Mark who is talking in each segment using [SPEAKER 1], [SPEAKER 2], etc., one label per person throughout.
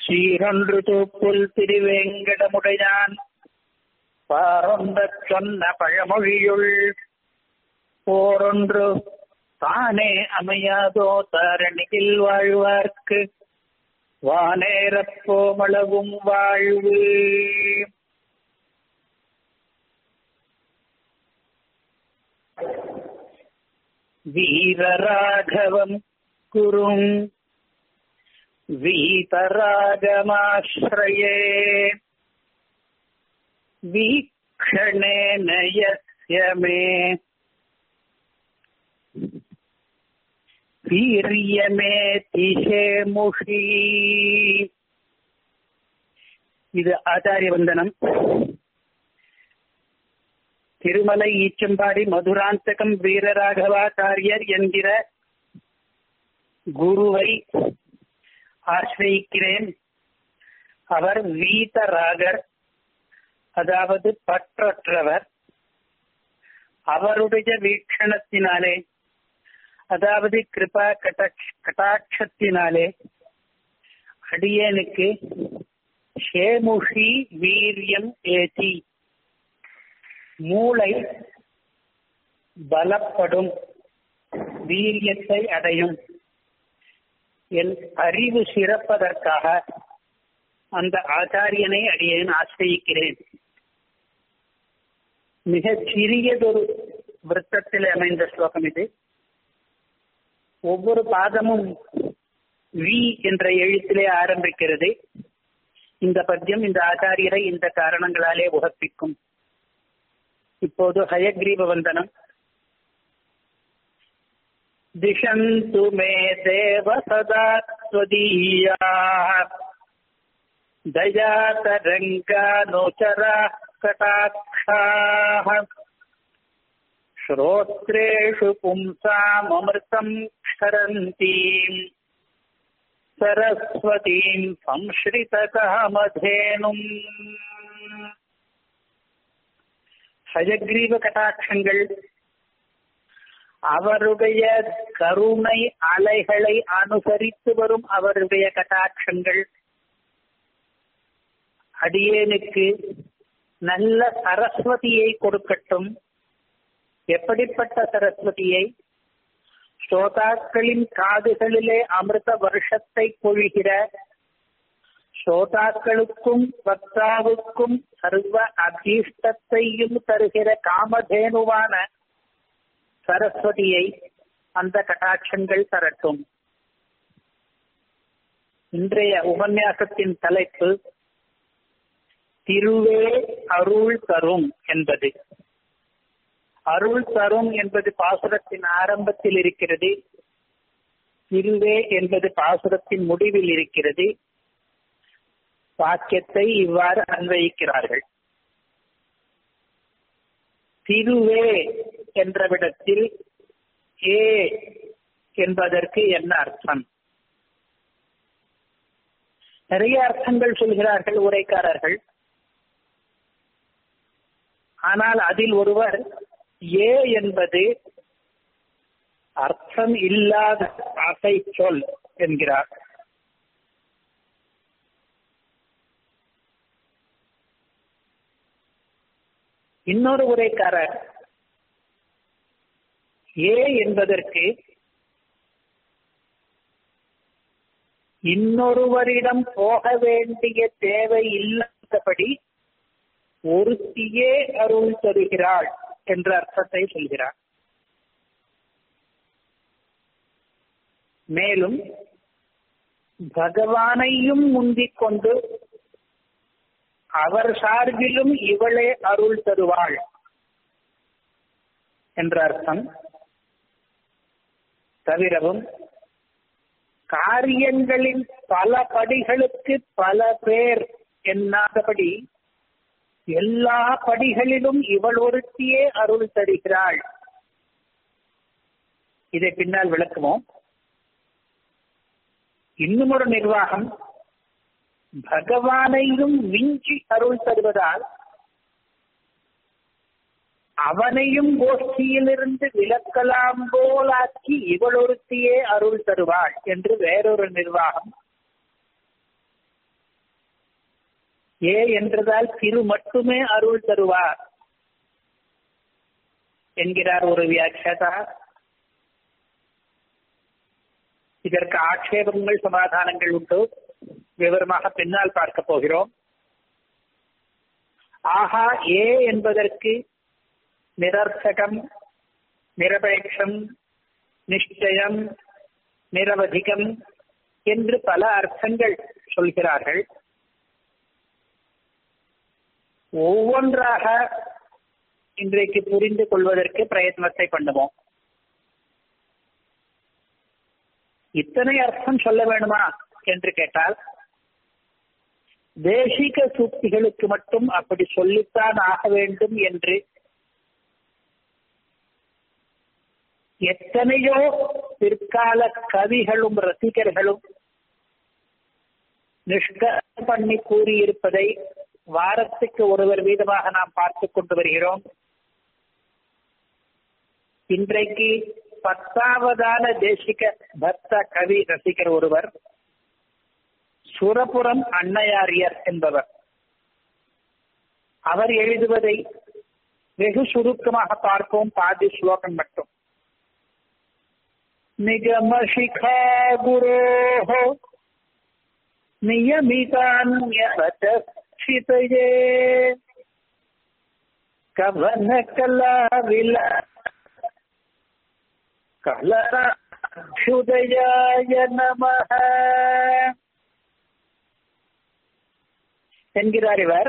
[SPEAKER 1] சீரொன்று தூப்புல் திருவேங்கடமுடையான் பாரொந்த சொன்ன பழமொழியுள் போரொன்று தானே அமையாதோ தரணியில் வாழ்வார்க்கு வானேரப்போமளவும் வாழ்வு வீரராகவம் குரும் वीतरागमाश्रये वीक्षणेन यस्य मे வீரியமேதிஷேமுஷி இது ஆச்சாரிய வந்தனம் திருமலை ஈச்சம்பாடி மதுராந்தகம் வீரராகவாச்சாரியர் என்கிற குருவை ஆசிரியிக்கிறேன் அவர் வீதராகர் அதாவது பற்றற்றவர் அவருடைய வீக்ஷணத்தினாலே அதாவது கிருபா கட்டாட்சத்தினாலே அடியனுக்கு ஷேமுஷி வீரியம் ஏதி மூளை பலப்படும் வீரியத்தை அடையும் என் அறிவு சிறப்பதற்காக அந்த ஆச்சாரியனை அடியேன் ஆசிரியிக்கிறேன் மிக சிறியதொரு விருத்தத்தில் அமைந்த ஸ்லோகம் இது ஒவ்வொரு பாதமும் வி என்ற எழுத்திலே ஆரம்பிக்கிறது இந்த பத்தியம் இந்த ஆச்சாரியரை இந்த காரணங்களாலே உகப்பிக்கும் இப்போது ஹயக்ரீவ வந்தனம் दिशन्तु मे देव सदा त्वदीयाः दयातरङ्गानोचराः कटाक्षाः श्रोत्रेषु पुंसाममृतम् क्षरन्तीम् सरस्वतीम् संश्रितकामधेनुम् ஹயக்ரீவ கட்டாட்சங்கள் அவருடைய கருணை அலைகளை அனுசரித்து வரும் அவருடைய கட்டாட்சங்கள் அடியேனுக்கு நல்ல சரஸ்வதியை கொடுக்கட்டும் எப்படிப்பட்ட சரஸ்வதியை ஸ்ரோதாக்களின் காதுகளிலே அமிர்த வருஷத்தை பொழிகிற ஸ்ரோதாக்களுக்கும் வக்தாவுக்கும் சர்வ அபீஷ்டத்தையும் தருகிற காமதேனுவான சரஸ்வதியை அந்த கட்டாட்சங்கள் தரட்டும் இன்றைய உபன்யாசத்தின் தலைப்பு திருவே அருள் தரும் என்பது அருள் தரும் என்பது பாசுரத்தின் ஆரம்பத்தில் இருக்கிறது திருவே என்பது பாசுரத்தின் முடிவில் இருக்கிறது வாக்கியத்தை இவ்வாறு அன்வயிக்கிறார்கள் திருவே என்ற விடத்தில் ஏ என்பதற்கு என்ன அர்த்தம் நிறைய அர்த்தங்கள் சொல்கிறார்கள் உரைக்காரர்கள் ஆனால் அதில் ஒருவர் ஏ என்பது அர்த்தம் இல்லாத ஆசை சொல் என்கிறார் இன்னொரு உரைக்காரர் ஏ என்பதற்கு இன்னொருவரிடம் போக வேண்டிய தேவை இல்லாதபடி ஒருத்தியே அருள் தருகிறாள் என்ற அர்த்தத்தை சொல்கிறார் மேலும் பகவானையும் முந்திக் கொண்டு அவர் சார்பிலும் இவளே அருள் தருவாள் என்ற அர்த்தம் தவிரவும் காரியங்களின் பல படிகளுக்கு பல பேர் எண்ணாதபடி எல்லா படிகளிலும் இவள் ஒருத்தியே அருள் தருகிறாள் இதை பின்னால் விளக்குவோம் இன்னும் ஒரு நிர்வாகம் பகவானையும் விஞ்சி அருள் தருவதால் அவனையும் கோஷ்டியிலிருந்து விலக்கலாம் போலாக்கி இவள் ஒருத்தியே அருள் தருவாள் என்று வேறொரு நிர்வாகம் ஏ என்றதால் திரு மட்டுமே அருள் தருவார் என்கிறார் ஒரு வியாக்கியதா இதற்கு ஆட்சேபங்கள் சமாதானங்கள் உண்டு விவரமாக பின்னால் பார்க்க போகிறோம் ஆஹா ஏ என்பதற்கு நிரர்த்தகம் நிரபேட்சம் நிச்சயம் நிரவதிகம் என்று பல அர்த்தங்கள் சொல்கிறார்கள் ஒவ்வொன்றாக இன்றைக்கு புரிந்து கொள்வதற்கு பிரயத்னத்தை பண்ணுவோம் இத்தனை அர்த்தம் சொல்ல வேணுமா என்று கேட்டால் தேசிக சூக்திகளுக்கு மட்டும் அப்படி சொல்லித்தான் ஆக வேண்டும் என்று எத்தனையோ பிற்கால கவிகளும் ரசிகர்களும் நிஷ்கரம் பண்ணி கூறியிருப்பதை வாரத்துக்கு ஒருவர் வீதமாக நாம் பார்த்து கொண்டு வருகிறோம் இன்றைக்கு பத்தாவதான தேசிக பக்த கவி ரசிகர் ஒருவர் சுரபுரம் அன்னையாரியர் என்பவர் அவர் எழுதுவதை வெகு சுருக்கமாக பார்ப்போம் பாதி ஸ்லோகம் மட்டும் நிகமசிகா குரோஹோ நியமிதான்யவதே கவன கலா வில கலராபியுதயாய நம என்கிறார் இவர்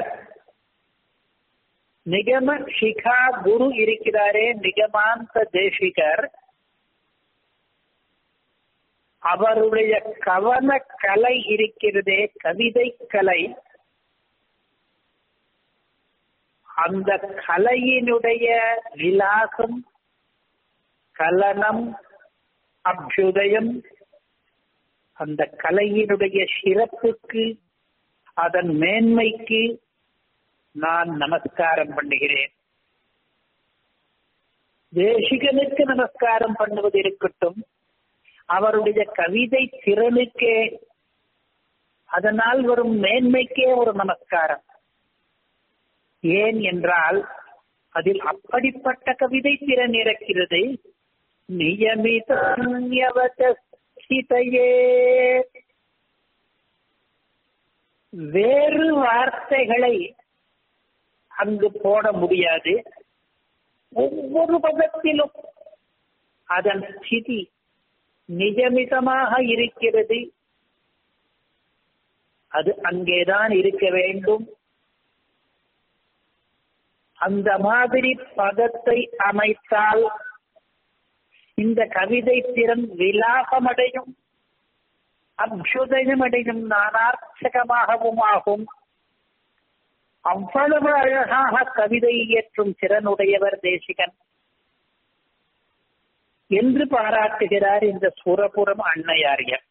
[SPEAKER 1] நிகம சிகா குரு இருக்கிறாரே நிகமாந்த தேசிகர் அவருடைய கவன கலை இருக்கிறதே கவிதை கலை அந்த கலையினுடைய விலாசம் கலனம் அபியுதயம் அந்த கலையினுடைய சிறப்புக்கு அதன் மேன்மைக்கு நான் நமஸ்காரம் பண்ணுகிறேன் தேசிகனுக்கு நமஸ்காரம் பண்ணுவது இருக்கட்டும் அவருடைய கவிதை திறனுக்கே அதனால் வரும் மேன்மைக்கே ஒரு நமஸ்காரம் ஏன் என்றால் அதில் அப்படிப்பட்ட கவிதை திறன் இருக்கிறது நியமிதே வேறு வார்த்தைகளை அங்கு போட முடியாது ஒவ்வொரு பதத்திலும் அதன் ஸ்திதி நிஜமிதமாக இருக்கிறது அது அங்கேதான் இருக்க வேண்டும் அந்த மாதிரி பதத்தை அமைத்தால் இந்த கவிதை திறன் விலாசமடையும் அபியுதயமடையும் நானார்த்தகமாகவும் ஆகும் அவ்வளவு அழகாக கவிதை இயற்றும் திறனுடையவர் தேசிகன் என்று பாராட்டுகிறார் இந்த சுரபுரம் அன்னையாரியர்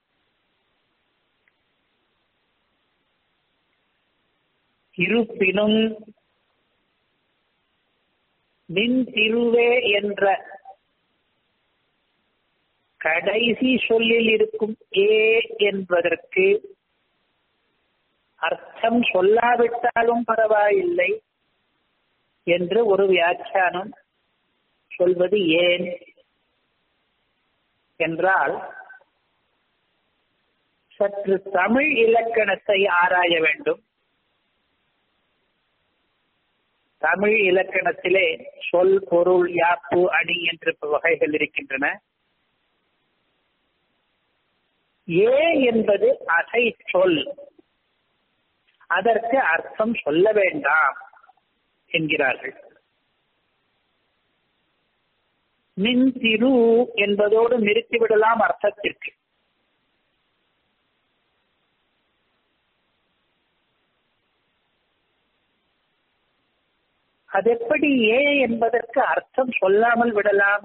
[SPEAKER 1] இருப்பினும் நின் திருவே என்ற கடைசி சொல்லில் இருக்கும் ஏ என்பதற்கு அர்த்தம் சொல்லாவிட்டாலும் பரவாயில்லை என்று ஒரு வியாக்கியானம் சொல்வது ஏன் என்றால் சற்று தமிழ் இலக்கணத்தை ஆராய வேண்டும் தமிழ் இலக்கணத்திலே சொல் பொருள் யாப்பு அணி என்று வகைகள் இருக்கின்றன ஏ என்பது அசை சொல் அதற்கு அர்த்தம் சொல்ல வேண்டாம் என்கிறார்கள் மின் திரு என்பதோடு நிறுத்திவிடலாம் அர்த்தத்திற்கு அதெப்படி ஏ என்பதற்கு அர்த்தம் சொல்லாமல் விடலாம்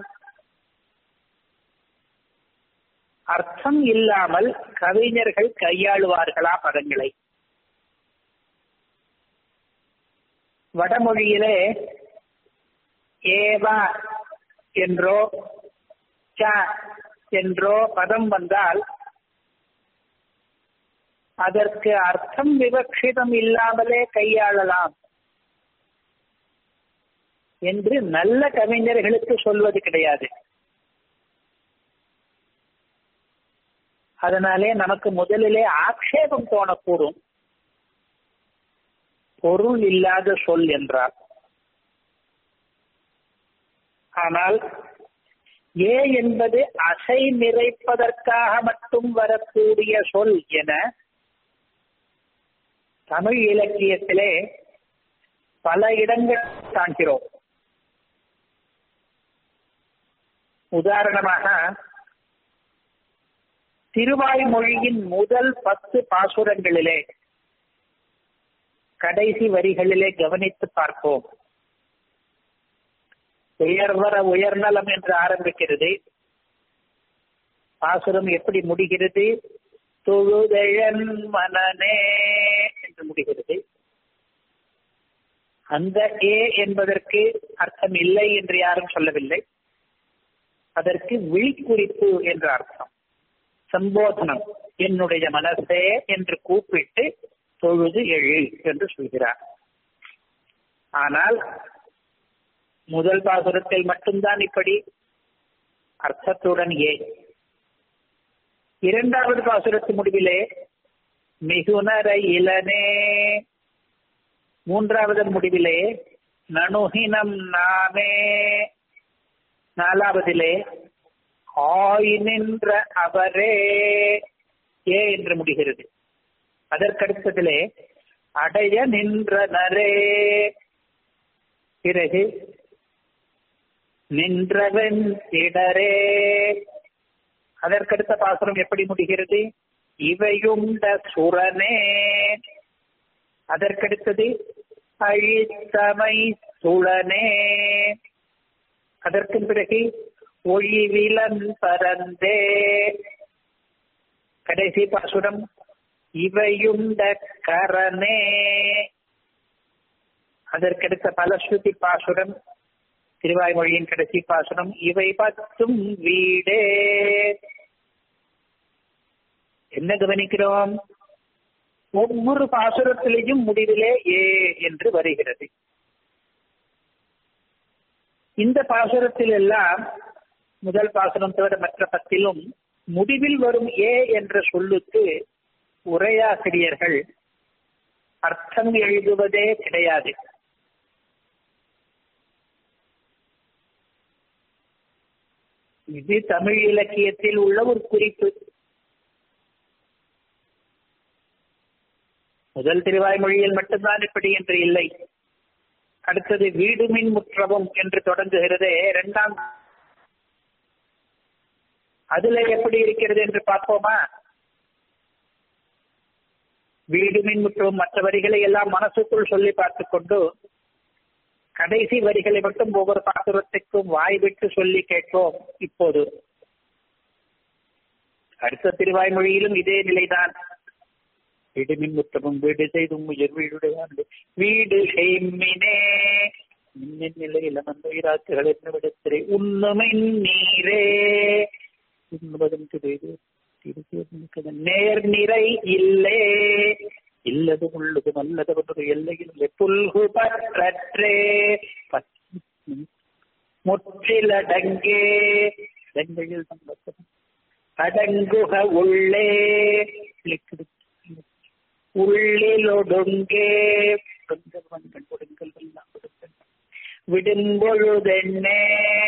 [SPEAKER 1] அர்த்தம் இல்லாமல் கவிஞர்கள் கையாளுவார்களா பதங்களை வடமொழியிலே ஏவா என்றோ ச என்றோ பதம் வந்தால் அதற்கு அர்த்தம் விவக்ஷிதம் இல்லாமலே கையாளலாம் என்று நல்ல கவிஞர்களுக்கு சொல்வது கிடையாது அதனாலே நமக்கு முதலிலே ஆக்ஷேபம் தோணக்கூடும் பொருள் இல்லாத சொல் என்றார் ஆனால் ஏ என்பது அசை நிறைப்பதற்காக மட்டும் வரக்கூடிய சொல் என தமிழ் இலக்கியத்திலே பல இடங்கள் காண்கிறோம் உதாரணமாக திருவாய்மொழியின் முதல் பத்து பாசுரங்களிலே கடைசி வரிகளிலே கவனித்து பார்ப்போம் உயர்வர உயர்நலம் என்று ஆரம்பிக்கிறது பாசுரம் எப்படி முடிகிறது தொழுதழன் மனநே என்று முடிகிறது அந்த ஏ என்பதற்கு அர்த்தம் இல்லை என்று யாரும் சொல்லவில்லை அதற்கு விழிக்குறிப்பு என்ற அர்த்தம் சம்போதனம் என்னுடைய மனசே என்று கூப்பிட்டு தொழுது எழு என்று சொல்கிறார் ஆனால் முதல் பாசுரத்தில் மட்டும்தான் இப்படி அர்த்தத்துடன் ஏ இரண்டாவது பாசுரத்து முடிவிலே மிகுனர இளனே மூன்றாவது முடிவிலே நனுகினம் நாமே நாலாவதிலே ஆய் நின்ற அவரே ஏ என்று முடிகிறது அதற்கடுத்ததிலே அடைய நின்ற நரே பிறகு நின்றவன் இடரே அதற்கடுத்த பாசுரம் எப்படி முடிகிறது இவையுண்ட சுரனே அதற்கடுத்தது அழித்தமை சுழனே அதற்கு பிறகு ஒழிவிலன் பரந்தே கடைசி பாசுரம் இவையுண்ட கரனே அதற்கடுத்த பலஸ்ருதி பாசுரம் திருவாய்மொழியின் கடைசி பாசுரம் இவை பத்தும் வீடே என்ன கவனிக்கிறோம் ஒவ்வொரு பாசுரத்திலேயும் முடிவிலே ஏ என்று வருகிறது இந்த பாசுரத்தில் எல்லாம் முதல் பாசுரம் தவிர மற்ற பத்திலும் முடிவில் வரும் ஏ என்ற சொல்லுக்கு உரையாசிரியர்கள் அர்த்தம் எழுதுவதே கிடையாது இது தமிழ் இலக்கியத்தில் உள்ள ஒரு குறிப்பு முதல் திருவாய்மொழியில் மட்டும்தான் இப்படி என்று இல்லை அடுத்தது வீடுமின் முற்றவும் என்று தொடங்குகிறதே இரண்டாம் அதுல எப்படி இருக்கிறது என்று பார்ப்போமா வீடுமின் முற்றவும் மற்ற வரிகளை எல்லாம் மனசுக்குள் சொல்லி பார்த்து கொண்டு கடைசி வரிகளை மட்டும் ஒவ்வொரு பாசுரத்துக்கும் வாய் விட்டு சொல்லி கேட்போம் இப்போது அடுத்த திருவாய்மொழியிலும் இதே நிலைதான் வீடு மின் முற்றமும் வீடு செய்தும் உயர் வீடுடையாண்டு வீடு செய்மினே மின்னின் நிலையில் அமர்ந்த இராக்குகள் என்ன விடத்திலே உண்மையின் நீரே உண்பதும் திரு நேர் நிறை இல்லே இல்லது உள்ளது நல்லது ஒன்று எல்லையில் புல்கு பற்றற்றே முற்றிலடங்கே இடங்களில் அடங்குக உள்ளே உள்ளிலொடுங்கே விடும்பொழுதென்னே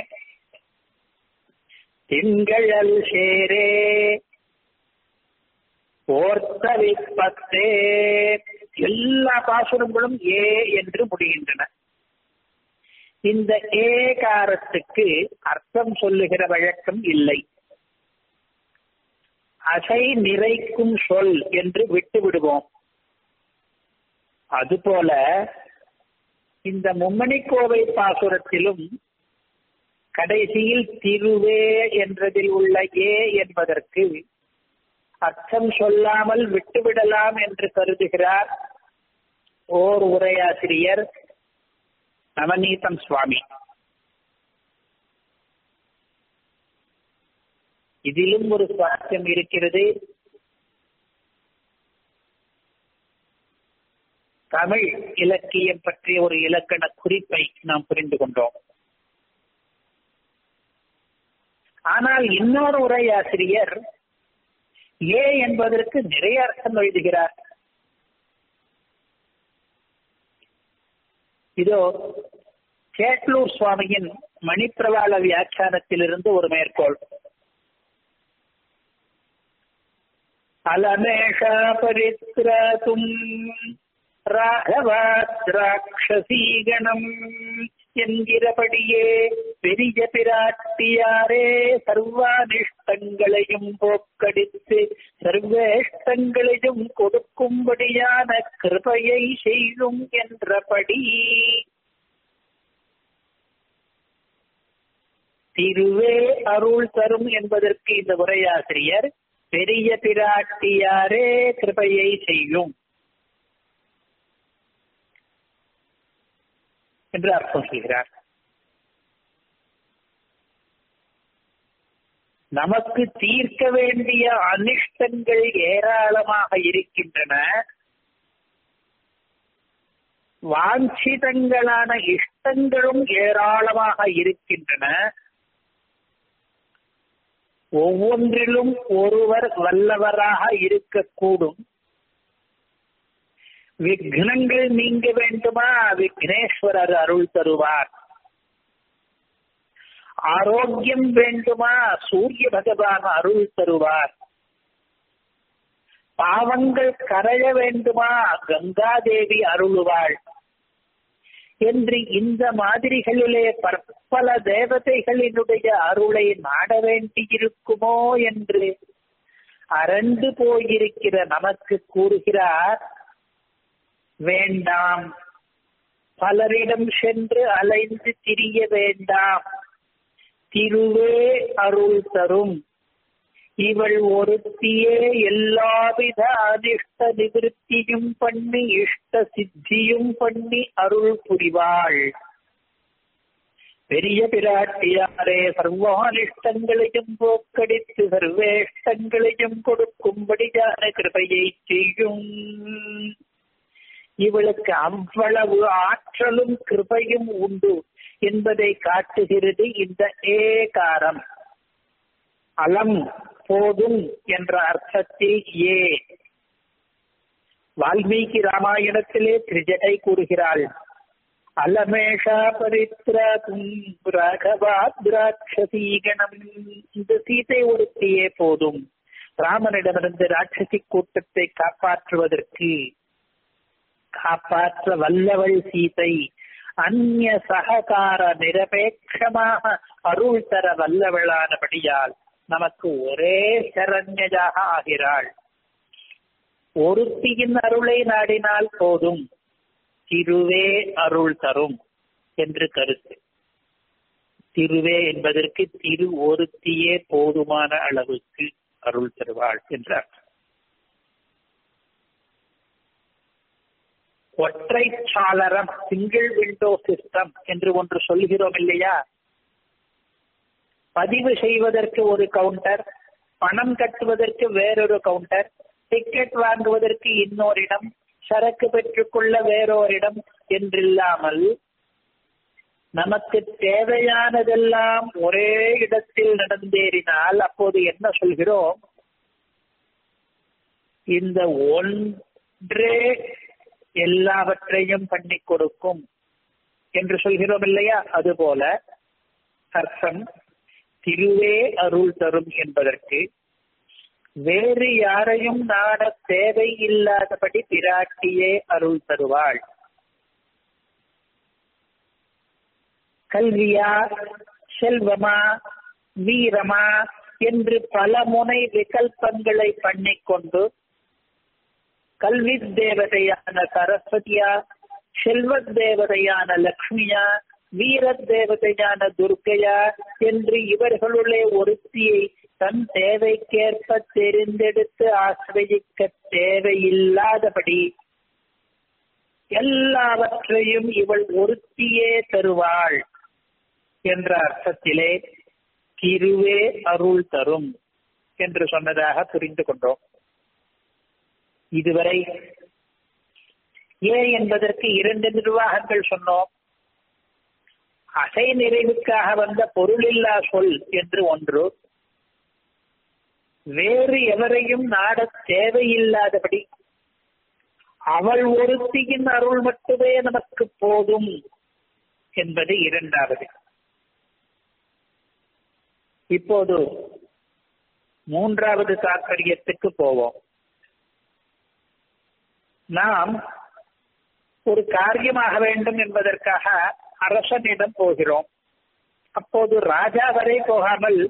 [SPEAKER 1] திங்களல் சேரே ஓர்த்தவிப்பத்தே எல்லா பாசுரங்களும் ஏ என்று முடிகின்றன இந்த ஏகாரத்துக்கு அர்த்தம் சொல்லுகிற வழக்கம் இல்லை அசை நிறைக்கும் சொல் என்று விட்டு விடுவோம் அதுபோல இந்த மும்மணிக்கோவை பாசுரத்திலும் கடைசியில் திருவே என்றதில் உள்ள ஏ என்பதற்கு அர்த்தம் சொல்லாமல் விட்டுவிடலாம் என்று கருதுகிறார் ஓர் உரையாசிரியர் நவநீதம் சுவாமி இதிலும் ஒரு சுவாரஸ்யம் இருக்கிறது தமிழ் இலக்கியம் பற்றிய ஒரு இலக்கண குறிப்பை நாம் புரிந்து கொண்டோம் ஆனால் இன்னொரு உரையாசிரியர் ஏ என்பதற்கு நிறைய அர்த்தம் எழுதுகிறார் இதோ சேட்லூர் சுவாமியின் மணிப்பிரவாள வியாக்கியானத்திலிருந்து ஒரு மேற்கோள் அலமேஷா பரித்ராதும் ராகவாத்ராட்சசீகணம் என்கிறபடியே பெரிய பிராட்டியாரே சர்வானிஷ்டங்களையும் போக்கடித்து சர்வேஷ்டங்களையும் கொடுக்கும்படியான கிருபையை செய்யும் என்றபடி திருவே அருள் தரும் என்பதற்கு இந்த உரையாசிரியர் பெரிய பிராட்டியாரே கிருபையை செய்யும் என்று அர்த்தம் செய்கிறார் நமக்கு தீர்க்க வேண்டிய அனிஷ்டங்கள் ஏராளமாக இருக்கின்றன வாஞ்சிதங்களான இஷ்டங்களும் ஏராளமாக இருக்கின்றன ஒவ்வொன்றிலும் ஒருவர் வல்லவராக இருக்கக்கூடும் விக்னங்கள் நீங்க வேண்டுமா விக்னேஸ்வரர் அருள் தருவார் ஆரோக்கியம் வேண்டுமா சூரிய பகவான் அருள் தருவார் பாவங்கள் கரைய வேண்டுமா கங்காதேவி அருளுவாள் என்று இந்த மாதிரிகளிலே பற்பல தேவதைகளினுடைய அருளை நாட வேண்டியிருக்குமோ என்று அரண்டு போயிருக்கிற நமக்கு கூறுகிறார் வேண்டாம் பலரிடம் சென்று அலைந்து திரிய வேண்டாம் திருவே அருள் தரும் இவள் ஒருத்தியே எல்லாவித அதிர்ஷ்ட நிவிருத்தியும் பண்ணி இஷ்ட சித்தியும் பண்ணி அருள் புரிவாள் பெரிய பிராட்டியாரே சர்வானிஷ்டங்களையும் போக்கடித்து சர்வேஷ்டங்களையும் கொடுக்கும்படியான கிருபையை செய்யும் இவளுக்கு அவ்வளவு ஆற்றலும் கிருபையும் உண்டு என்பதை காட்டுகிறது இந்த ஏகாரம் அலம் போதும் என்ற அர்த்தத்தில் ஏ வால்மீகி ராமாயணத்திலே திரிஜடை கூறுகிறாள் அலமேஷா பரித்ராதும் ராகவாத்ராட்சசீகணம் இந்த சீதை ஒருத்தியே போதும் ராமனிடமிருந்து ராட்சசி கூட்டத்தை காப்பாற்றுவதற்கு காப்பாற்ற வல்லவள் சீதை அந்நிய சககார நிரபேட்சமாக அருள் தர வல்லவளானபடியால் நமக்கு ஒரே சரண்யதாக ஆகிறாள் ஒருத்தியின் அருளை நாடினால் போதும் திருவே அருள் தரும் என்று கருத்து திருவே என்பதற்கு திரு ஒருத்தியே போதுமான அளவுக்கு அருள் தருவாள் என்றார் ஒற்றை சாளரம் சிங்கிள் விண்டோ சிஸ்டம் என்று ஒன்று சொல்கிறோம் இல்லையா பதிவு செய்வதற்கு ஒரு கவுண்டர் பணம் கட்டுவதற்கு வேறொரு கவுண்டர் டிக்கெட் வாங்குவதற்கு இன்னோரிடம் சரக்கு பெற்றுக்கொள்ள வேறோரிடம் என்றில்லாமல் நமக்கு தேவையானதெல்லாம் ஒரே இடத்தில் நடந்தேறினால் அப்போது என்ன சொல்கிறோம் இந்த ஒன்றே எல்லாவற்றையும் பண்ணி கொடுக்கும் என்று சொல்கிறோம் இல்லையா அதுபோல அர்த்தம் திருவே அருள் தரும் என்பதற்கு வேறு யாரையும் நாட தேவை இல்லாதபடி பிராட்டியே அருள் தருவாள் கல்வியா செல்வமா வீரமா என்று பல முனை விகல்பங்களை பண்ணிக்கொண்டு கல்வி தேவதையான சரஸ்வதியா செல்வ தேவதையான லக்ஷ்மியா வீர தேவதையான துர்க்கையா என்று இவர்களுள்ளே ஒருத்தியை தன் தேவைக்கேற்ப தெரிந்தெடுத்து ஆசிரயிக்க தேவையில்லாதபடி எல்லாவற்றையும் இவள் ஒருத்தியே தருவாள் என்ற அர்த்தத்திலே திருவே அருள் தரும் என்று சொன்னதாக புரிந்து கொண்டோம் இதுவரை ஏன் என்பதற்கு இரண்டு நிர்வாகங்கள் சொன்னோம் அசை நிறைவுக்காக வந்த பொருளில்லா சொல் என்று ஒன்று வேறு எவரையும் நாட தேவையில்லாதபடி அவள் ஒருத்தியின் அருள் மட்டுமே நமக்கு போதும் என்பது இரண்டாவது இப்போது மூன்றாவது தாற்பயத்துக்கு போவோம் நாம் ஒரு காரியமாக வேண்டும் என்பதற்காக அரசனிடம் போகிறோம் அப்போது ராஜா வரை போகாமல்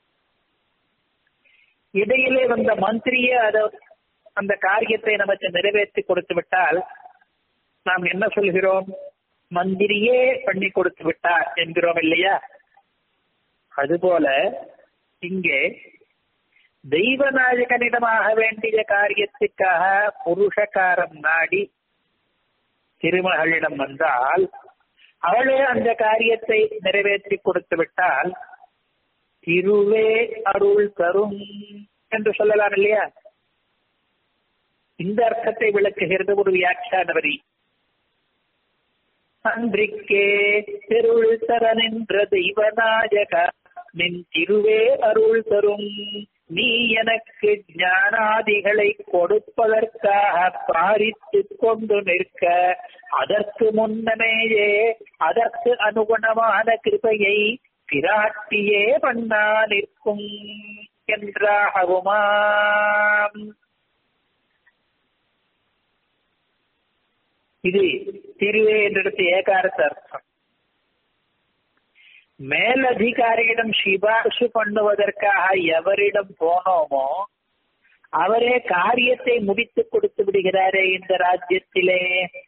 [SPEAKER 1] இடையிலே வந்த மந்திரியே அத அந்த காரியத்தை நமக்கு நிறைவேற்றி கொடுத்து விட்டால் நாம் என்ன சொல்கிறோம் மந்திரியே பண்ணி கொடுத்து விட்டார் என்கிறோம் இல்லையா அதுபோல இங்கே தெய்வநாயகனிடமாக வேண்டிய காரியத்துக்காக புருஷகாரம் நாடி திருமகளிடம் வந்தால் அவளே அந்த காரியத்தை நிறைவேற்றி கொடுத்து விட்டால் திருவே அருள் தரும் என்று சொல்லலாம் இல்லையா இந்த அர்த்தத்தை விளக்குகிறது ஒரு வியாக்கியான வரி அன்றிக்கே திருள் தர நின்ற தெய்வநாயக நின் திருவே அருள் தரும் நீ எனக்கு ஞானாதிகளை கொடுப்பதற்காக பாரித்து கொண்டு நிற்க அதற்கு முன்னமேயே அதற்கு அனுகுணமான கிருபையை பிராட்டியே பண்ணா நிற்கும் என்றாகுமாம் இது திருவே என்றெடுத்து ஏகாரத்த அர்த்தம் மேலதிகாரியிடம் சிபாரிசு பண்ணுவதற்காக எவரிடம் போனோமோ அவரே காரியத்தை முடித்து கொடுத்து விடுகிறாரே இந்த ராஜ்யத்திலே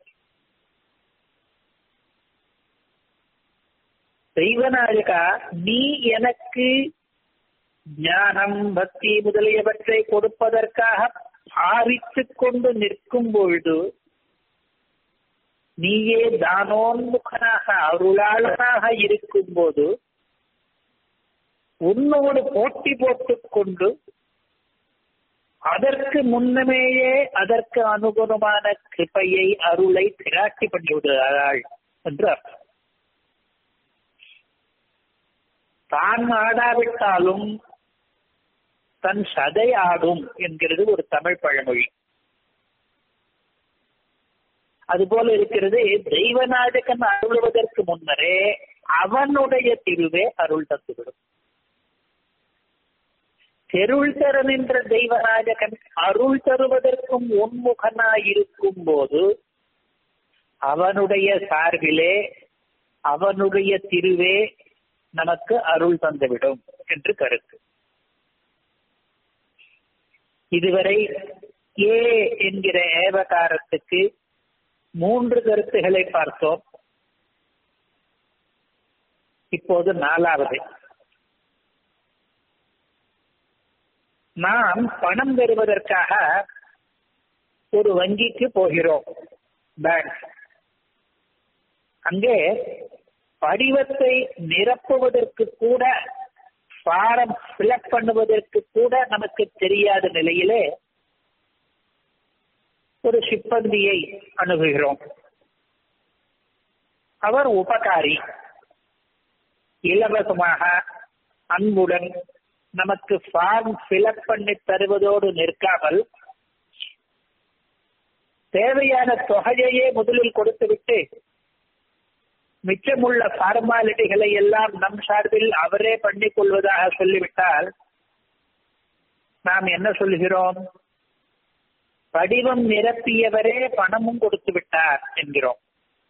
[SPEAKER 1] தெய்வநாயகா நீ எனக்கு ஞானம் பக்தி முதலியவற்றை கொடுப்பதற்காக பாரித்துக் கொண்டு நிற்கும் பொழுது நீயே தானோன்முகனாக அருளாளனாக இருக்கும் போது உன்னோடு போட்டி போட்டுக் கொண்டு அதற்கு முன்னமேயே அதற்கு அனுகுணமான கிருப்பையை அருளை திராட்டி பண்ணி விடுகிறாள் என்று அர்த்தம் தான் ஆடாவிட்டாலும் தன் சதை ஆடும் என்கிறது ஒரு தமிழ் பழமொழி அதுபோல இருக்கிறது தெய்வநாயகன் அருளுவதற்கு முன்னரே அவனுடைய திருவே அருள் தந்துவிடும் தெருள் தர நின்ற தெய்வநாயகன் அருள் தருவதற்கும் உன்முகனாயிருக்கும் போது அவனுடைய சார்பிலே அவனுடைய திருவே நமக்கு அருள் தந்துவிடும் என்று கருத்து இதுவரை ஏ என்கிற ஏவகாரத்துக்கு மூன்று கருத்துகளை பார்த்தோம் இப்போது நாலாவது நாம் பணம் பெறுவதற்காக ஒரு வங்கிக்கு போகிறோம் பேங்க் அங்கே படிவத்தை நிரப்புவதற்கு கூட ஃபாரம் பிளப் பண்ணுவதற்கு கூட நமக்கு தெரியாத நிலையிலே ஒரு சிப்பந்தியை அணுகுகிறோம் அவர் உபகாரி இலவசமாக அன்புடன் நமக்கு ஃபார்ம் பிளப் பண்ணி தருவதோடு நிற்காமல் தேவையான தொகையையே முதலில் கொடுத்துவிட்டு மிச்சமுள்ள ஃபார்மாலிட்டிகளை எல்லாம் நம் சார்பில் அவரே பண்ணிக் கொள்வதாக சொல்லிவிட்டால் நாம் என்ன சொல்கிறோம் படிவம் நிரப்பியவரே பணமும் கொடுத்து விட்டார் என்கிறோம்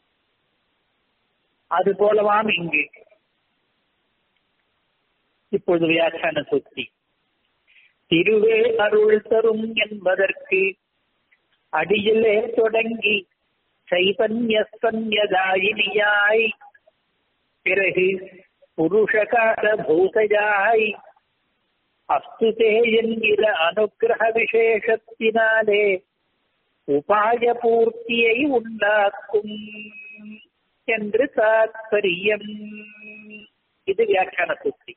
[SPEAKER 1] அது போலவாம் இங்கு இப்பொழுது வியாக்கியான சுத்தி திருவே அருள் தரும் என்பதற்கு அடியிலே தொடங்கி சைதன்யஸ்தன்யதாயினியாய் பிறகு புருஷகார பூசையாய் அஸ்துதே என்கிற அனுகிரக விசேஷத்தினாலே உபாய பூர்த்தியை உண்டாக்கும் என்று தாத்பரியம் இது வியாக்கியான சுத்தி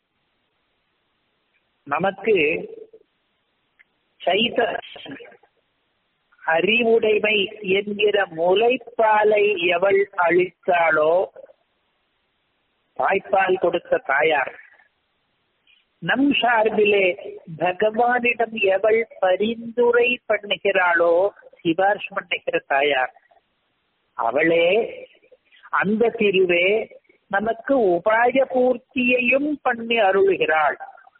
[SPEAKER 1] நமக்கு சைத அறிவுடைமை என்கிற முலைப்பாலை எவள் அளித்தாளோ தாய்ப்பால் கொடுத்த தாயார் நம் சார்பிலே பகவானிடம் எவள் பரிந்துரை பண்ணுகிறாளோ சிபார்ஷ் பண்ணுகிற தாயார் அவளே அந்த திருவே நமக்கு உபாய பூர்த்தியையும் பண்ணி அருளுகிறாள்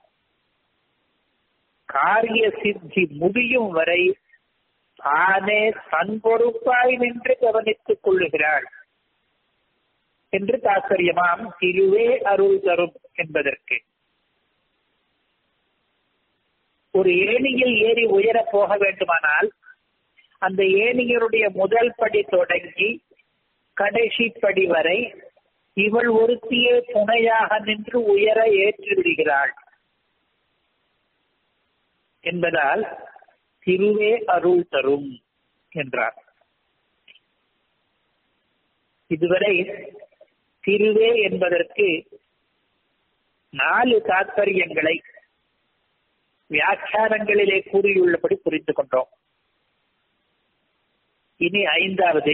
[SPEAKER 1] காரிய சித்தி முடியும் வரை தானே தன் பொறுப்பாய் நின்று கவனித்துக் கொள்ளுகிறாள் என்று தாத்பரியமாம் திருவே அருள் தரும் என்பதற்கு ஒரு ஏணியில் ஏறி உயர போக வேண்டுமானால் அந்த ஏணியருடைய முதல் படி தொடங்கி கடைசி படி வரை இவள் ஒருத்தியே துணையாக நின்று உயர ஏற்றி விடுகிறாள் என்பதால் திருவே அருள் தரும் என்றார் இதுவரை திருவே என்பதற்கு நாலு தாத்பரியங்களை வியாக்கியானங்களிலே கூறியுள்ளபடி புரிந்து கொண்டோம் இனி ஐந்தாவது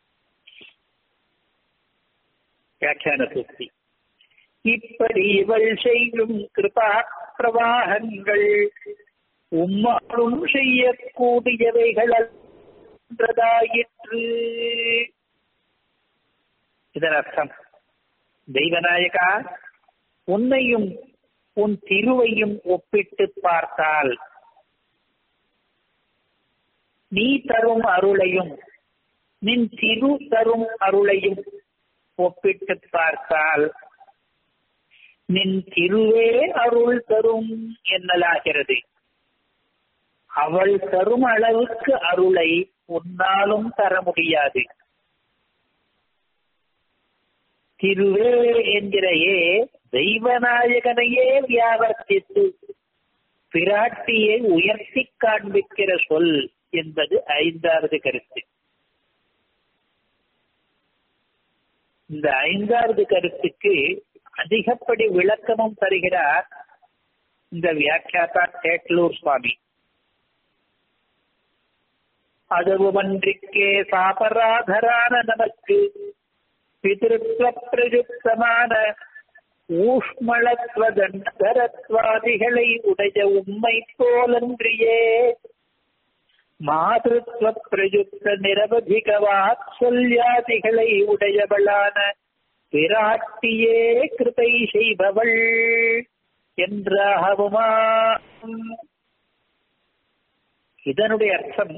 [SPEAKER 1] வியாக்கியான சூக்தி இப்படி இவள் செய்யும் கிருபா பிரவாகங்கள் உம்மாலும் செய்யக்கூடியவைகள் என்றதாயிற்று இதன் அர்த்தம் தெய்வநாயகா உன்னையும் உன் திருவையும் ஒப்பிட்டு பார்த்தால் நீ தரும் அருளையும் நின் திரு தரும் அருளையும் ஒப்பிட்டு பார்த்தால் நின் திருவே அருள் தரும் என்னலாகிறது அவள் தரும் அளவுக்கு அருளை உன்னாலும் தர முடியாது திருவே என்கிற ஏ தெய்வநாயகனையே வியாவர்த்தித்து பிராட்டியை உயர்த்தி காண்பிக்கிற சொல் என்பது ஐந்தாவது கருத்து இந்த ஐந்தாவது கருத்துக்கு அதிகப்படி விளக்கமும் தருகிறார் இந்த வியாக்கியாத்தா தேட்லூர் சுவாமி அதுவுமன்றிக்கே சாபராதரான நமக்கு பிதிருத்வ பிரயுக்தமான ஊஷ்மளத்வ தண்டரத்வாதிகளை உடைய உண்மை போலன்றியே மாதృత్వ பிரயுக்த நிரவதிக வாத்சல்யாதிகளை உடையவளான பிராட்டியே கிருபை செய்பவள் என்றாகவுமா இதனுடைய அர்த்தம்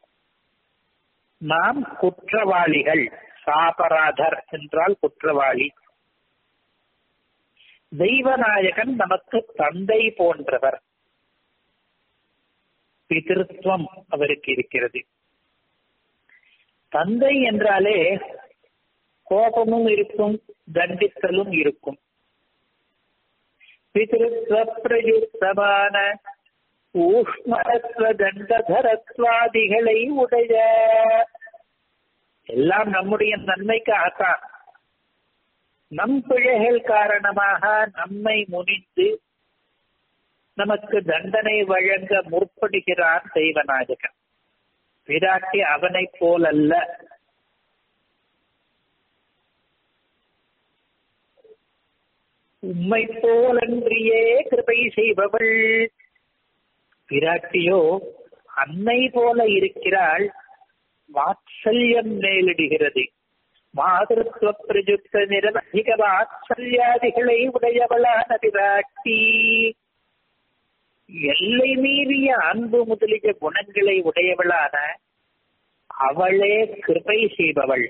[SPEAKER 1] நாம் குற்றவாளிகள் சாபராதர் என்றால் குற்றவாளி தெய்வநாயகன் நமக்கு தந்தை போன்றவர் பிதிருத்துவம் அவருக்கு இருக்கிறது தந்தை என்றாலே கோபமும் இருக்கும் தண்டித்தலும் இருக்கும் பிதிருத்துவ பிரயுக்தமான ஊஷ்மரத்வ தண்டதரத்வாதிகளை உடைய எல்லாம் நம்முடைய நன்மைக்காகத்தான் நம் பிழைகள் காரணமாக நம்மை முனிந்து நமக்கு தண்டனை வழங்க முற்படுகிறான் தெய்வநாயகன் பிராட்டி அவனைப் போலல்ல உம்மை போலன்றியே கிருபை செய்பவள் பிராட்டியோ அன்னை போல இருக்கிறாள் வாத்சல்யம் மேலிடுகிறது மாதృత్వ பிரயுக்த நிரவதிக வாத்சல்யாதிகளை உடையவளான பிராட்டி எல்லை மீறிய அன்பு முதலிய குணங்களை உடையவளான அவளே கிருபை செய்பவள்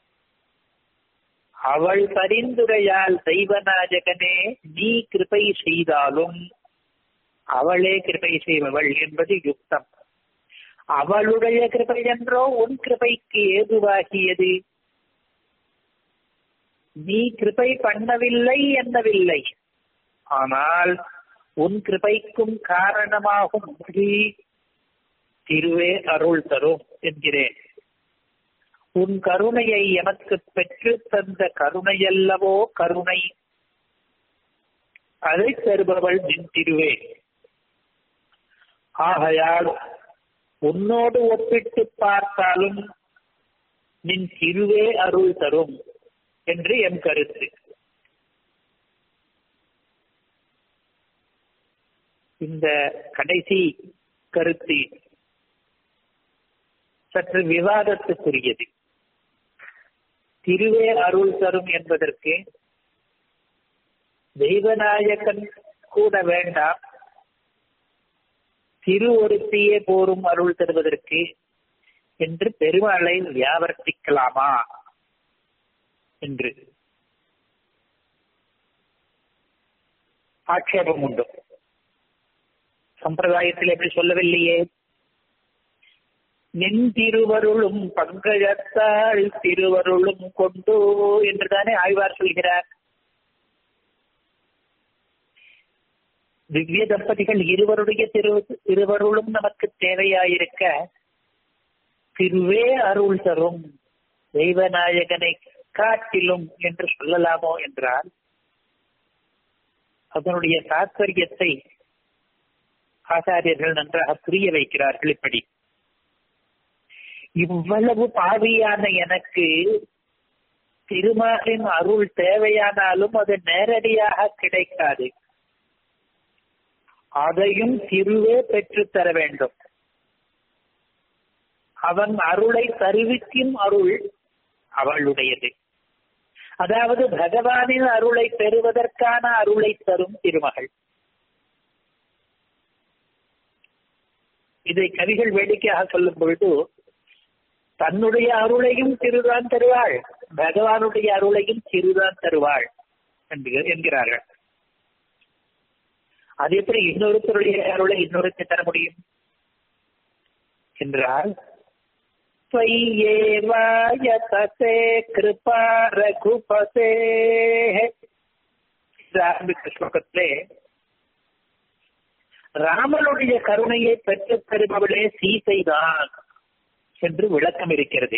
[SPEAKER 1] அவள் பரிந்துரையால் தெய்வநாயகனே நீ கிருபை செய்தாலும் அவளே கிருபை செய்பவள் என்பது யுக்தம் அவளுடைய கிருபை என்றோ உன் கிருபைக்கு ஏதுவாகியது நீ கிருபை பண்ணவில்லை என்னவில்லை ஆனால் உன் கிருபைக்கும் காரணமாகும் திருவே அருள் தரும் என்கிறேன் உன் கருணையை எனக்கு பெற்று தந்த கருணையல்லவோ கருணை அதை தருபவள் நின் திருவே ஆகையால் உன்னோடு ஒப்பிட்டு பார்த்தாலும் நின் திருவே அருள் தரும் என்று என் கருத்து இந்த கடைசி கருத்து சற்று விவாதத்துக்குரியது திருவே அருள் தரும் என்பதற்கு தெய்வநாயகன் கூட வேண்டாம் திரு ஒருத்தியே போரும் அருள் தருவதற்கு என்று பெருமாளை வியாவர்த்திக்கலாமா என்று ஆட்சேபம் உண்டு சம்பிரதாயத்தில் எப்படி சொல்லவில்லையே நின் திருவருளும் பங்கஜத்தாள் திருவருளும் கொண்டு என்றுதானே ஆய்வார் சொல்கிறார் திவ்ய தம்பதிகள் இருவருடைய திரு திருவருளும் நமக்கு தேவையாயிருக்க திருவே அருள் தரும் தெய்வநாயகனை காட்டிலும் என்று சொல்லலாமோ என்றால் அதனுடைய தாத்பரியத்தை ஆச்சாரியர்கள் நன்றாக புரிய வைக்கிறார்கள் இப்படி இவ்வளவு பாவியான எனக்கு திருமாலின் அருள் தேவையானாலும் அது நேரடியாக கிடைக்காது அதையும் திருவே பெற்று தர வேண்டும் அவன் அருளை தருவிக்கும் அருள் அவளுடையது அதாவது பகவானின் அருளை பெறுவதற்கான அருளை தரும் திருமகள் இதை கவிகள் வேடிக்கையாக சொல்லும் பொழுது தன்னுடைய அருளையும் திருதான் தருவாள் பகவானுடைய அருளையும் திருதான் தருவாள் என்கிறார்கள் அது எப்படி இன்னொருத்தருடைய அருளை இன்னொருக்கு தர முடியும் என்றால் त्वय्येवायतसे कृपा रघुपते ஆரம்பித்த ஸ்லோகத்திலே ராமனுடைய கருணையை பெற்று தருபவளே சீதைதான் என்று விளக்கம் இருக்கிறது